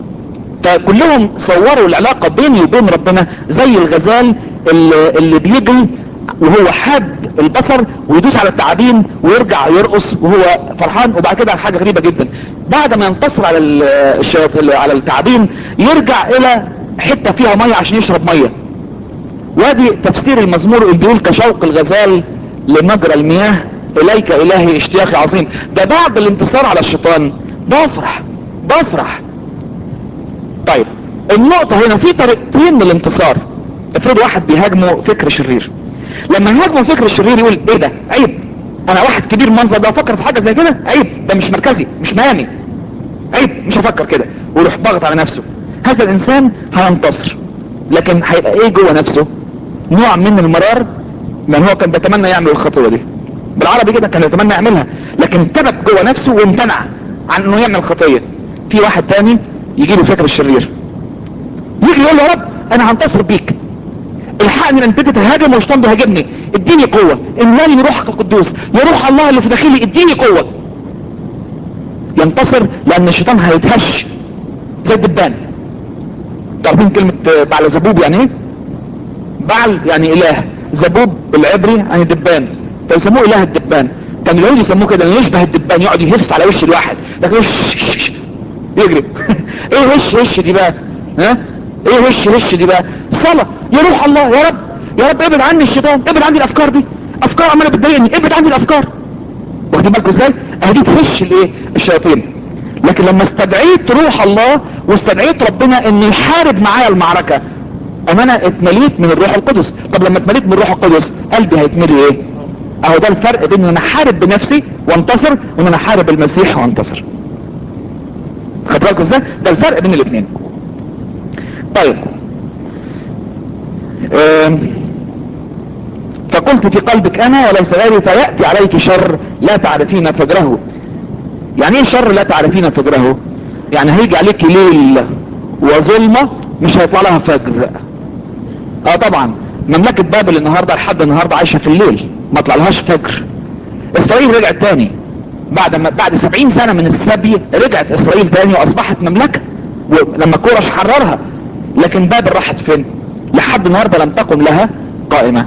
فكلهم صوروا العلاقة بيني وبين ربنا زي الغزال اللي, اللي بيجري وهو حاد البصر ويدوس على التعابين ويرجع يرقص وهو فرحان وبعد كده حاجة غريبة جدا بعد ما ينتصر على ال- الشياط- على التعابين يرجع الى حتة فيها مية عشان يشرب مية وادي تفسير المزمور اللي بيقول كشوق الغزال لمجرى المياه اليك الهي اشتياقي عظيم ده بعد الانتصار على الشيطان بفرح بفرح طيب النقطة هنا في طريقتين للانتصار افرض واحد بيهاجمه فكر شرير لما يهاجمه فكر شرير يقول ايه ده عيب انا واحد كبير منظر ده افكر في حاجة زي كده عيب ده مش مركزي مش مهامي عيب مش هفكر كده ويروح ضاغط على نفسه هذا الانسان هينتصر لكن هيبقى ايه جوه نفسه نوع من المرار لان هو كان بيتمنى يعمل الخطوة دي بالعربي كده كان يتمنى يعملها لكن كبت جوه نفسه وامتنع عن انه يعمل خطية في واحد تاني يجي له فكر الشرير يجي يقول له يا رب انا هنتصر بيك الحقني لان انت تهاجم والشيطان بيهاجمني اديني قوه املاني من روحك القدوس يا روح الله اللي في داخلي اديني قوه ينتصر لان الشيطان هيتهش زي الدبان تعرفين كلمه بعل زبوب يعني ايه بعل يعني اله زبوب بالعبري يعني دبان فيسموه اله الدبان كان اليهود يسموه كده انه يشبه الدبان يقعد يهف على وش الواحد لكن يجري ايه هش هش دي بقى ها ايه هش هش دي بقى صلاة يا روح الله يا رب يا رب ابعد عني الشيطان ابعد عني الافكار دي افكار عماله بتضايقني ابعد عني الافكار واخدين بالكم ازاي اهدي تهش الايه الشياطين لكن لما استدعيت روح الله واستدعيت ربنا انه يحارب معايا المعركة اما انا اتمليت من الروح القدس طب لما اتمليت من الروح القدس قلبي هيتملي ايه اهو ده الفرق بين ان انا احارب بنفسي وانتصر وان انا احارب المسيح وانتصر خدت بالكم ازاي ده الفرق بين الاثنين طيب آم، فقلت في قلبك انا وليس غيري فيأتي عليك شر لا تعرفين فجره يعني ايه شر لا تعرفين فجره يعني هيجي عليك ليل وظلمة مش هيطلع لها فجر اه طبعا مملكة بابل النهاردة لحد النهاردة عايشة في الليل ما طلع لهاش فجر اسرائيل رجعت تاني بعد ما بعد سبعين سنة من السبي رجعت اسرائيل تاني واصبحت مملكة ولما كورش حررها لكن بابل راحت فين لحد النهاردة لم تقم لها قائمة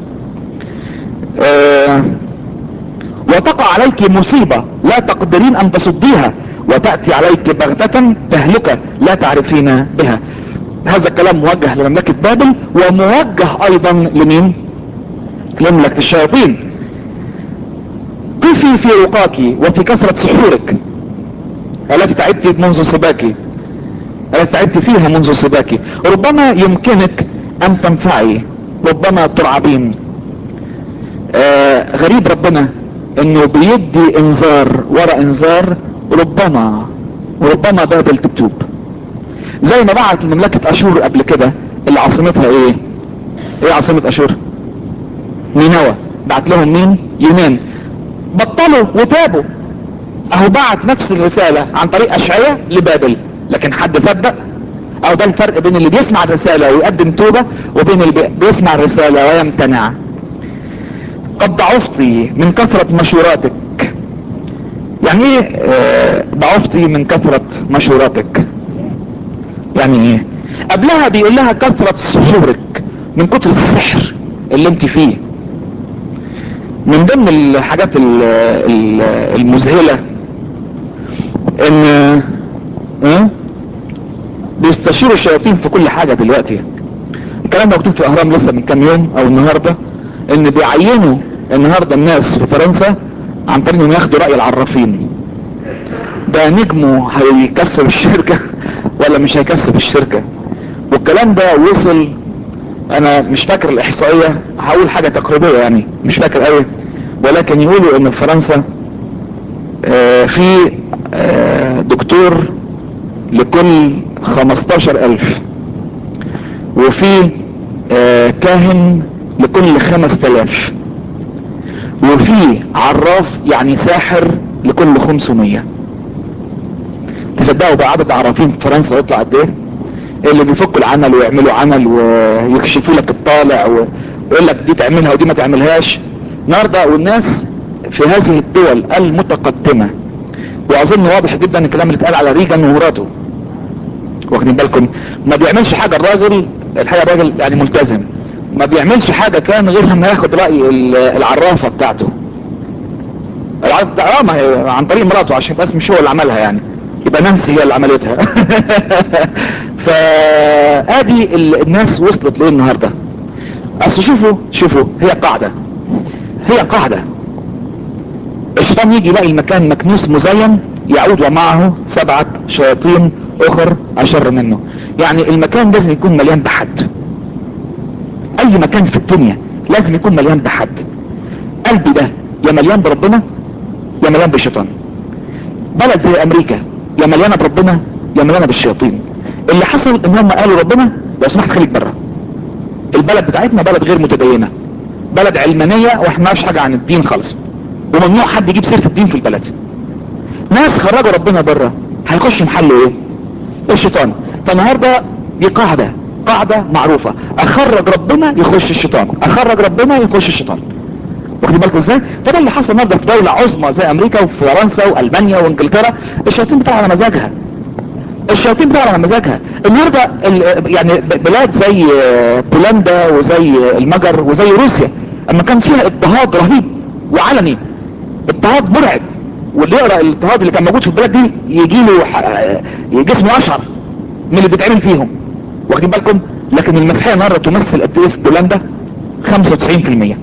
آه وتقع عليك مصيبة لا تقدرين ان تصديها وتأتي عليك بغتة تهلكة لا تعرفين بها هذا الكلام موجه لمملكة بابل وموجه ايضا لمين لمملكة الشياطين قفي في رقاك وفي كثرة سحورك التي تعبت منذ سباك التي تعبت فيها منذ سباك ربما يمكنك ان تنفعي ربما ترعبين آه غريب ربنا انه بيدي انذار ورا انذار ربما وربما بابل تتوب زي ما بعت مملكة اشور قبل كده اللي عاصمتها ايه ايه عاصمة اشور نينوى بعت لهم مين يونان بطلوا وتابوا اهو بعت نفس الرسالة عن طريق اشعية لبابل لكن حد صدق او ده الفرق بين اللي بيسمع الرسالة ويقدم توبة وبين اللي بيسمع الرسالة ويمتنع قد ضعفتي من كثرة مشوراتك يعني ايه آه ضعفتي من كثرة مشوراتك يعني ايه قبلها بيقول لها كثرة سحورك من كتر السحر اللي انت فيه من ضمن الحاجات المذهلة ان اه بيستشيروا الشياطين في كل حاجة دلوقتي الكلام ده مكتوب في اهرام لسه من كام يوم او النهاردة ان بيعينوا النهاردة الناس في فرنسا عن طريق انهم ياخدوا رأي العرافين ده نجمه هيكسب الشركة ولا مش هيكسب الشركة والكلام ده وصل انا مش فاكر الاحصائية هقول حاجة تقريبية يعني مش فاكر قوي ولكن يقولوا ان في فرنسا آه في آه دكتور لكل خمستاشر الف وفي آه كاهن لكل خمس تلاف وفي عراف يعني ساحر لكل خمسمية تصدقوا بقى عدد عرافين في فرنسا يطلع قد ايه اللي بيفكوا العمل ويعملوا عمل ويكشفوا لك الطالع ويقول لك دي تعملها ودي ما تعملهاش النهارده والناس في هذه الدول المتقدمة واظن واضح جدا الكلام اللي اتقال على ريجان ومراته واخدين بالكم ما بيعملش حاجة الراجل الحقيقة الراجل يعني ملتزم ما بيعملش حاجة كان غير لما ياخد رأي العرافة بتاعته العرافة بتاع اه ما هي عن طريق مراته عشان بس مش هو اللي عملها يعني يبقى نانسي هي اللي عملتها فادي الناس وصلت ليه النهاردة اصل شوفوا شوفوا هي قاعدة هي قاعدة الشيطان يجي يلاقي المكان مكنوس مزين يعود ومعه سبعة شياطين اخر اشر منه يعني المكان لازم يكون مليان بحد اي مكان في الدنيا لازم يكون مليان بحد قلبي ده يا مليان بربنا يا مليان بالشيطان بلد زي امريكا يا مليانه بربنا يا مليانه بالشياطين اللي حصل ان هم قالوا ربنا لو سمحت خليك بره البلد بتاعتنا بلد غير متدينه بلد علمانيه واحنا ما حاجه عن الدين خالص وممنوع حد يجيب سيره الدين في البلد ناس خرجوا ربنا بره هيخش محله ايه الشيطان فالنهارده دي قاعده قاعده معروفه اخرج ربنا يخش الشيطان اخرج ربنا يخش الشيطان واخدين بالكم ازاي فده اللي حصل النهارده في دوله عظمى زي امريكا وفرنسا والمانيا وانجلترا الشياطين بتاعها على مزاجها الشياطين بتاعها على مزاجها النهارده يعني بلاد زي بولندا وزي المجر وزي روسيا اما كان فيها اضطهاد رهيب وعلني اضطهاد مرعب واللي يقرا الاضطهاد اللي كان موجود في البلاد دي يجي له جسمه اشعر من اللي بيتعمل فيهم واخدين بالكم لكن المسيحيه النهارده تمثل قد ايه في بولندا 95%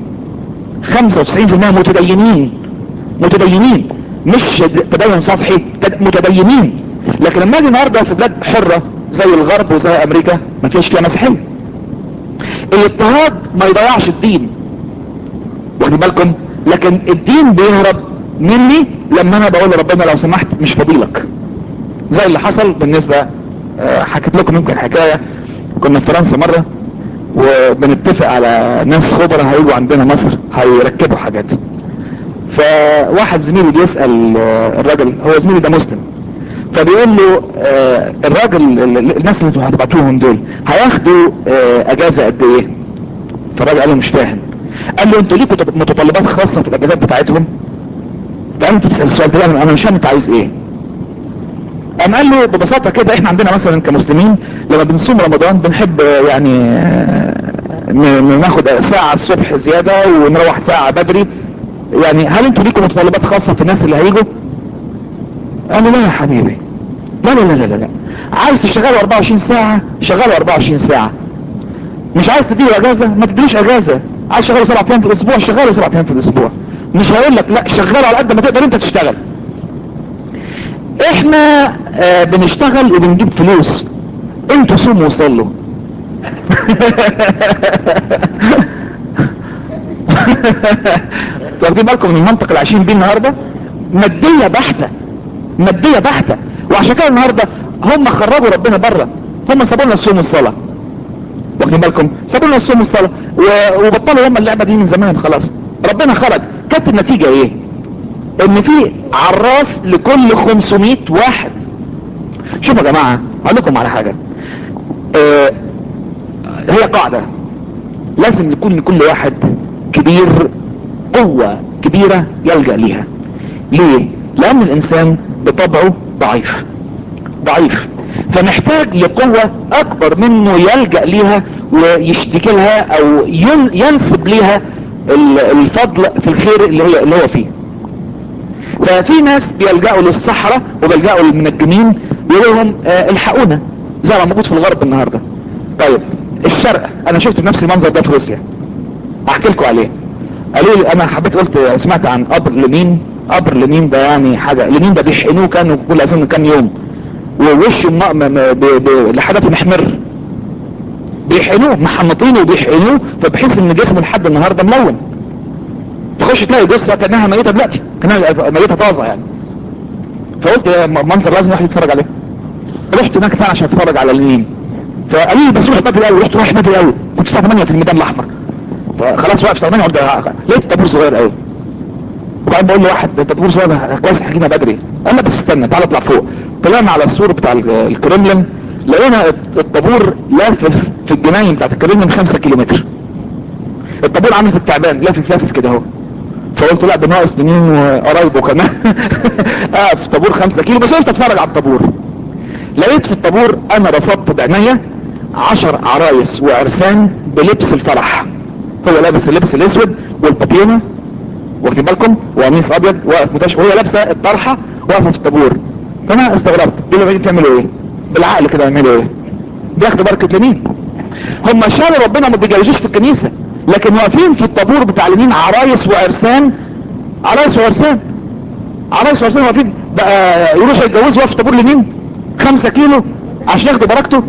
95% متدينين متدينين مش تدين سطحي متدينين لكن لما اجي النهارده في بلاد حره زي الغرب وزي امريكا ما فيش فيها مسيحيه الاضطهاد ما يضيعش الدين واخدين بالكم لكن الدين بيهرب مني لما انا بقول لربنا لو سمحت مش فضيلك زي اللي حصل بالنسبه حكيت لكم يمكن حكايه كنا في فرنسا مره وبنتفق على ناس خبراء هيجوا عندنا مصر هيركبوا حاجات فواحد زميلي بيسأل الراجل هو زميلي ده مسلم فبيقول له آه الراجل الناس اللي انتوا هتبعتوهم دول هياخدوا آه اجازة قد ايه فالراجل قال له مش فاهم قال له انتوا ليكوا متطلبات خاصة في الاجازات بتاعتهم فقال له تسأل السؤال ده انا مش فاهم انت عايز ايه قام قال له ببساطة كده احنا عندنا مثلا كمسلمين لما بنصوم رمضان بنحب يعني ناخد ساعة الصبح زيادة ونروح ساعة بدري يعني هل انتوا ليكم متطلبات خاصة في الناس اللي هيجوا قال له لا يا حبيبي لا لا لا لا لا عايز تشتغلوا 24 ساعة شغلوا 24 ساعة مش عايز تديله اجازة ما تديلوش اجازة عايز تشغله سبع ايام في الاسبوع شغله سبع ايام في الاسبوع مش هقول لك لا شغله على قد ما تقدر انت تشتغل احنا آه بنشتغل وبنجيب فلوس انتوا صوموا وصلوا واخدين بالكم من المنطق اللي عايشين بيه النهارده ماديه بحته ماديه بحته وعشان كده النهارده هم خرجوا ربنا بره هم سابوا لنا الصوم والصلاه واخدين بالكم سابوا لنا الصوم والصلاه و- وبطلوا هم اللعبه دي من زمان خلاص ربنا خرج كانت النتيجه ايه ان في عراف لكل 500 واحد شوفوا يا جماعه اقول لكم على حاجه آه هي قاعده لازم يكون لكل واحد كبير قوه كبيره يلجا ليها ليه لان الانسان بطبعه ضعيف ضعيف فمحتاج لقوة اكبر منه يلجأ ليها ويشتكي لها او ين- ينسب ليها ال- الفضل في الخير اللي هي اللي هو فيه ففي ناس بيلجأوا للصحراء وبيلجأوا للمنجمين يقولوا لهم آه الحقونا زي ما موجود في الغرب النهاردة طيب الشرق انا شفت بنفسي المنظر ده في روسيا احكي لكم عليه قالوا لي انا حبيت قلت سمعت عن قبر لمين قبر لمين ده يعني حاجة لمين ده بيحقنوه كانوا كل اظن كام يوم ووشه م- م- م- ب- ب- لحدته محمر بيحقنوه محنطينه وبيحقنوه فبحيث ان جسمه لحد النهارده ملون تخش تلاقي جثه كانها ميته دلوقتي كانها ميته طازه يعني فقلت يا م- منظر لازم واحد يتفرج عليه رحت هناك فعلا عشان اتفرج على المين فقالوا لي بس روح بدري قوي رحت رايح بدري قوي كنت الساعه 8 في الميدان الاحمر خلاص واقف الساعه 8 قلت لقيت الطابور صغير قوي وبعدين بقول لواحد انت طابور صغير ده كويس حكينا بدري قال لي بس استنى تعالى اطلع فوق طلعنا على السور بتاع ال- الكرملين لقينا الطابور لافف في الجناين بتاعت الكرملين 5 كيلومتر الطابور عامل زي التعبان لافف لافف كده اهو فقلت لا بناقص مين وقرايبه كمان اه في طابور 5 كيلو بس قلت اتفرج على الطابور لقيت في الطابور انا رصدت بعينيا 10 عرايس وعرسان بلبس الفرح هو لابس اللبس الاسود والبابيونه واخدين بالكم وقميص ابيض واقف متش وهي لابسه الطرحه واقفه في الطابور فانا استغربت دول بقى بيعملوا ايه بالعقل كده يعملوا ايه بياخدوا بركه يمين هم شالوا ربنا ما بيجوزوش في الكنيسه لكن واقفين في الطابور بتاع اليمين عرايس وعرسان عرايس وعرسان عرايس وعرسان واقفين بقى يروحوا يتجوزوا في طابور اليمين خمسة كيلو عشان ياخدوا بركته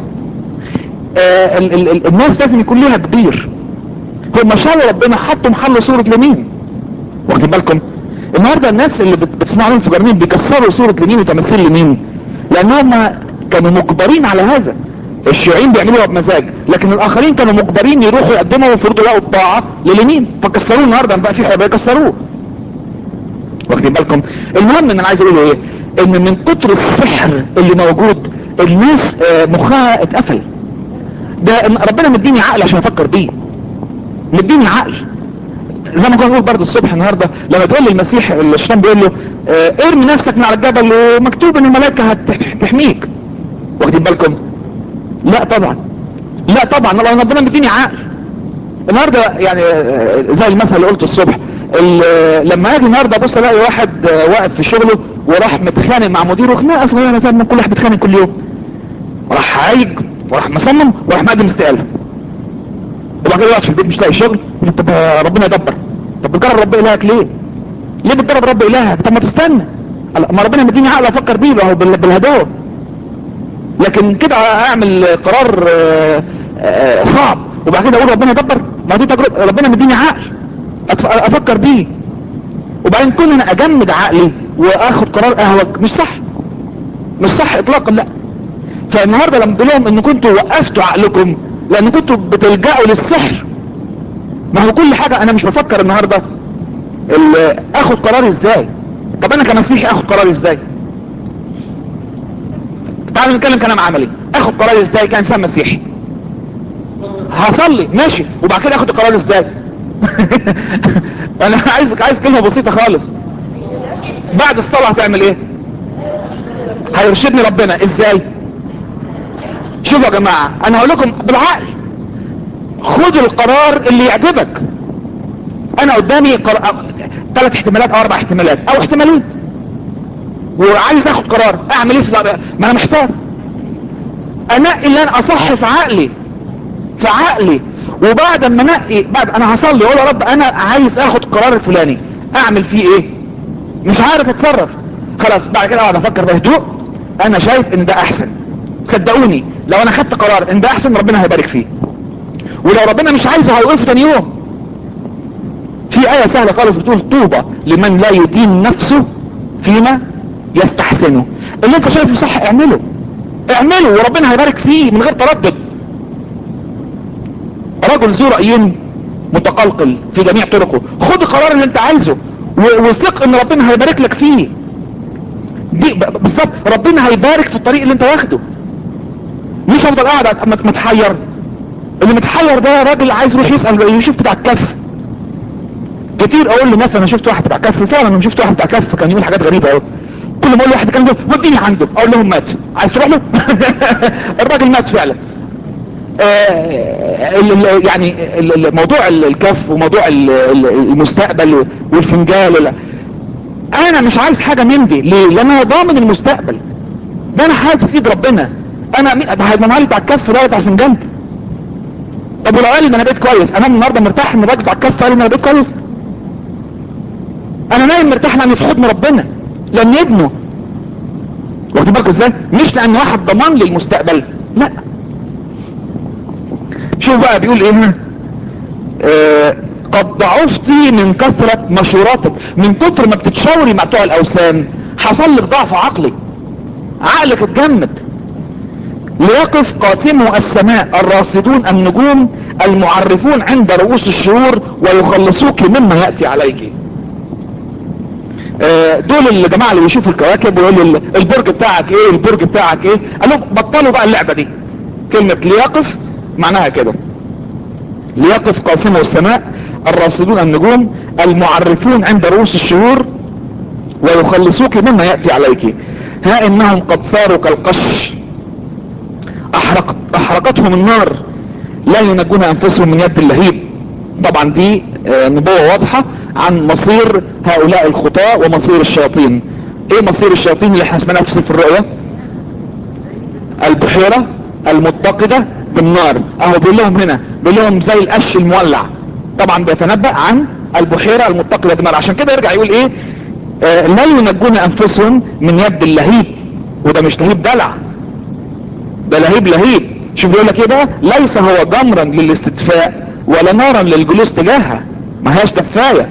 آه ال ال ال الناس لازم يكون ليها كبير هم شالوا ربنا حطوا محل صورة اليمين واخدين بالكم النهارده الناس اللي بت- بتسمعوا لهم في جرنين بيكسروا صورة اليمين وتماثيل اليمين لان هم كانوا مجبرين على هذا الشيوعيين بيعملوها بمزاج لكن الاخرين كانوا مجبرين يروحوا يقدموا ويفرضوا لقوا الطاعة لليمين فكسروه النهارده بقى في حاجة يكسروه واخدين بالكم المهم ان انا عايز اقوله ايه ان من كتر السحر اللي موجود الناس آه، مخها اتقفل ده إن ربنا مديني عقل عشان افكر بيه مديني عقل زي ما كنا نقول برضه الصبح النهارده لما تقول لي المسيح الشيطان بيقول له آه، ارمي نفسك من على الجبل ومكتوب ان الملائكه هتحميك واخدين بالكم لا طبعا لا طبعا الله ربنا مديني عقل النهارده يعني آه، زي المثل اللي قلته الصبح ال- لما اجي النهارده ابص الاقي واحد آه، واقف في شغله وراح متخانق مع مديره خناقه صغيره زي ما كل واحد بيتخانق كل يوم راح عايج وراح مصمم وراح مقدم استقاله وبعد كده يقعد في البيت مش لاقي شغل يقول طب ربنا يدبر طب بتجرب رب الهك ليه؟ ليه بتجرب رب الهك؟ طب ما تستنى قال ما ربنا مديني عقل افكر بيه ما هو بال- بالهدوء لكن كده اعمل قرار آه، آه، صعب وبعد كده اقول ربنا يدبر ما دي تجربه ربنا مديني عقل أتف- افكر بيه وبعدين كون انا اجمد عقلي واخد قرار اهوج مش صح مش صح اطلاقا لا فالنهارده لما بقول لهم ان كنتوا وقفتوا عقلكم لان كنتوا بتلجأوا للسحر ما هو كل حاجة انا مش بفكر النهاردة ال- اخد قراري ازاي طب انا كمسيحي اخد قراري ازاي تعالوا نتكلم كلام عملي اخد قراري ازاي كانسان مسيحي هصلي ماشي وبعد كده اخد القرار ازاي انا عايز عايز كلمة بسيطة خالص بعد الصلاة هتعمل ايه هيرشدني ربنا ازاي شوفوا يا جماعة انا هقول لكم بالعقل خد القرار اللي يعجبك انا قدامي قر... ثلاث احتمالات او اربع احتمالات او احتمالين وعايز اخد قرار اعمل ايه في ما انا محتار انقي اللي انا اصح في عقلي في عقلي وبعد ما انقي بعد انا هصلي اقول يا رب انا عايز اخد قرار الفلاني اعمل فيه ايه مش عارف اتصرف خلاص بعد كده اقعد افكر بهدوء انا شايف ان ده احسن صدقوني لو انا خدت قرار ان ده احسن ربنا هيبارك فيه ولو ربنا مش عايزه هيوقفه تاني يوم في آية سهلة خالص بتقول طوبى لمن لا يدين نفسه فيما يستحسنه اللي انت شايفه صح اعمله اعمله وربنا هيبارك فيه من غير تردد رجل ذو رأيين متقلقل في جميع طرقه خد القرار اللي انت عايزه و- وثق ان ربنا هيبارك لك فيه دي ب- بالظبط ربنا هيبارك في الطريق اللي انت واخده مش هفضل قاعد أت- مت- متحير اللي متحير ده راجل عايز يروح يسأل يشوف بتاع الكف كتير اقول لناس انا شفت واحد بتاع كف فعلا انا شفت واحد بتاع كف كان يقول حاجات غريبه قوي كل ما اقول لواحد كان يقول وديني عنده اقول لهم مات عايز تروح له الراجل مات فعلا آه، ال- ال- يعني ال- ال- موضوع ال- الكف وموضوع ال- ال- المستقبل والفنجان ولا- انا مش عايز حاجه من دي ليه لان انا ضامن المستقبل ده انا حاجه في ايد ربنا انا مين ده هيبقى لي بتاع الكف ده بتاع الفنجان طب ولو قال لي ده انا بقيت كويس انا النهارده مرتاح ان الراجل بتاع الكف قال لي ان انا بقيت كويس انا نايم مرتاح لاني في حضن ربنا لان ابنه واخدين بالكم ازاي مش لان واحد ضمان لي المستقبل لا شوف بقى بيقول ايه هنا آه قد ضعفت من كثرة مشوراتك من كتر ما بتتشاوري مع بتوع الاوثان حصل لك ضعف عقلي عقلك اتجمد ليقف قاسمو السماء الراصدون النجوم المعرفون عند رؤوس الشهور ويخلصوك مما يأتي عليك آه، دول الجماعة اللي بيشوفوا الكواكب ويقولوا ال- البرج بتاعك ايه البرج بتاعك ايه قال لهم بطلوا بقى اللعبة دي كلمة ليقف معناها كده ليقف قاسمو السماء الراصدون النجوم المعرفون عند رؤوس الشهور ويخلصوك مما يأتي عليك ها انهم قد صاروا كالقش احرقت احرقتهم النار لا ينجون انفسهم من يد اللهيب طبعا دي آه، نبوة واضحة عن مصير هؤلاء الخطاة ومصير الشياطين ايه مصير الشياطين اللي احنا سمعناها في سفر الرؤيا البحيرة المتقدة بالنار اهو بيقول لهم هنا بيقول لهم زي القش المولع طبعا بيتنبأ عن البحيرة المتقدة بالنار عشان كده يرجع يقول ايه آه لا ينجون انفسهم من يد اللهيب وده مش لهيب دلع ده لهيب لهيب شوف بيقول لك ايه بقى ليس هو جمرا للاستدفاء ولا نارا للجلوس تجاهها ما هياش دفايه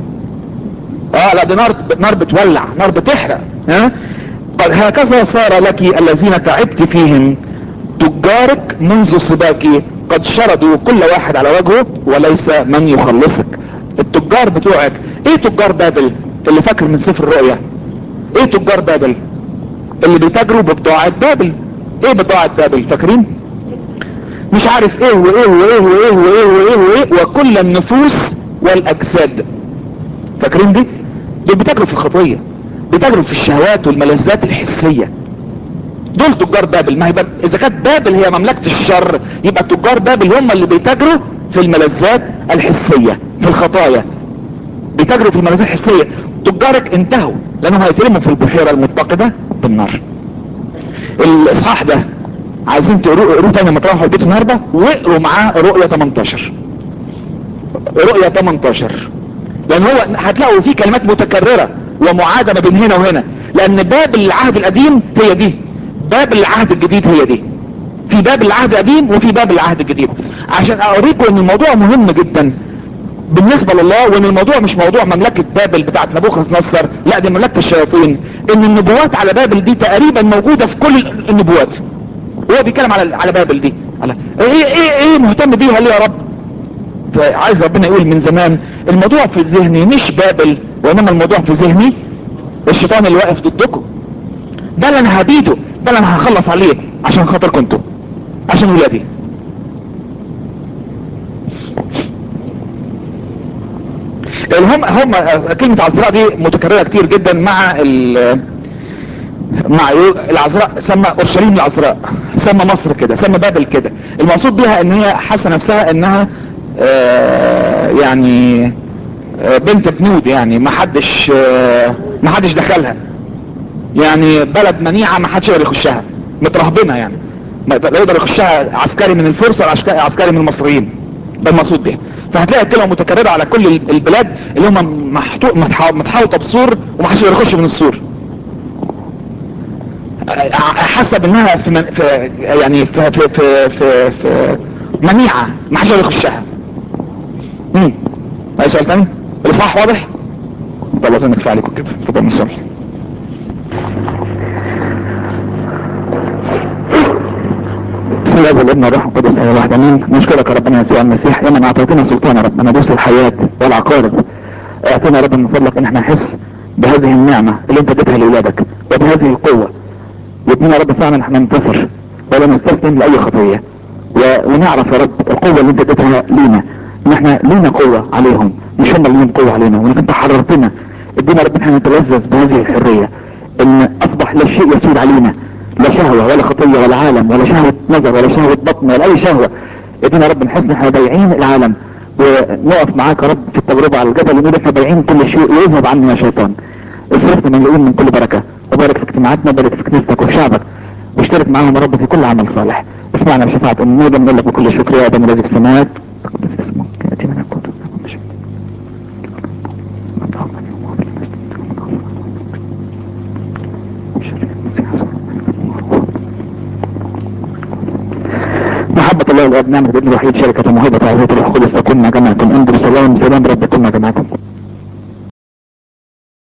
اه لا دي نار نار بتولع نار بتحرق ها قد هكذا صار لك الذين تعبت فيهم تجارك منذ صباك قد شردوا كل واحد على وجهه وليس من يخلصك التجار بتوعك ايه تجار بابل اللي فاكر من سفر الرؤيا ايه تجار بابل اللي بيتاجروا ببضاعة بابل ايه بضاعة بابل فاكرين مش عارف ايه وايه وايه وايه وايه وايه وايه وكل النفوس والاجساد فاكرين دي دول بيتاجروا في الخطية بيتاجروا في الشهوات والملذات الحسية دول تجار بابل ما هي باب... اذا كانت بابل هي مملكة الشر يبقى تجار بابل هم اللي بيتاجروا في الملذات الحسية في الخطايا بيتاجروا في الملذات الحسية تجارك انتهوا لانهم هيترموا في البحيرة المتقدة بالنار الاصحاح ده عايزين تقروه اقروه تاني لما تروحوا البيت النهارده واقروا معاه رؤية 18 رؤية 18 لان هو هتلاقوا فيه كلمات متكررة ومعادة ما بين هنا وهنا لان باب العهد القديم هي دي باب العهد الجديد هي دي في باب العهد القديم وفي باب العهد الجديد عشان اوريكم ان الموضوع مهم جدا بالنسبة لله وان الموضوع مش موضوع مملكة بابل بتاعت نبوخذ نصر لا دي مملكة الشياطين ان النبوات على بابل دي تقريبا موجودة في كل النبوات هو بيتكلم على على بابل دي على ايه ايه ايه مهتم بيها ليه يا رب عايز ربنا يقول من زمان الموضوع في ذهني مش بابل وانما الموضوع في ذهني الشيطان اللي واقف ضدكم ده اللي انا هبيده ده اللي انا هخلص عليه عشان خاطركم انتوا عشان ولادي هم هم كلمة عذراء دي متكررة كتير جدا مع ال مع العذراء سمى اورشليم العذراء سمى مصر كده سمى بابل كده المقصود بها ان هي حاسه نفسها انها آه يعني آه بنت بنود يعني ما حدش آه ما حدش دخلها يعني بلد منيعه ما حدش يقدر يخشها مترهبنه يعني ما يقدر يخشها عسكري من الفرس ولا عسكري من المصريين ده المقصود بها فهتلاقي الكلمه متكرره على كل البلاد اللي هم متحوطه بسور وما حدش يقدر يخش من السور حسب انها في, من في يعني في في في في, في منيعه ما حدش يخشها امم اي سؤال تاني الاصحاح واضح طب لازم نكفي عليكم كده اتفضل نصلي
الاب والابن والروح القدس اله واحد امين نشكرك يا ربنا يسوع المسيح يا من اعطيتنا سلطان يا رب ان ندوس الحياه والعقارب اعطينا يا رب من فضلك ان احنا نحس بهذه النعمه اللي انت اديتها لاولادك وبهذه القوه وادينا يا رب فعلا احنا ننتصر ولا نستسلم لاي خطيه و... ونعرف يا رب القوه اللي انت اديتها لينا ان احنا لينا قوه عليهم مش هم اللي ليهم قوه علينا وانك انت حررتنا ادينا يا رب ان احنا نتلذذ بهذه الحريه ان اصبح لا شيء يسود علينا لا شهوه ولا خطيه ولا عالم ولا شهوه نظر ولا شهوه بطن ولا اي شهوه ادينا يا رب نحس ان احنا بايعين العالم ونقف معاك يا رب في التجربه على الجبل ونقول احنا بايعين كل شيء ويذهب عني يا شيطان اصرفنا مليون من كل بركه وبارك في اجتماعاتنا وبارك في كنيستك وفي شعبك واشترك معاهم يا رب في كل عمل صالح اسمعنا بشفاعة النور نقول لك بكل شكر يا ابن الذي في السماوات تقدس اسمك ياتي من القدر محبة الله الاب نعمة الابن الوحيد شركة موهبة وعظية الروح القدس تكون مع جماعكم انظروا سلام سلام رب يكون مع جماعكم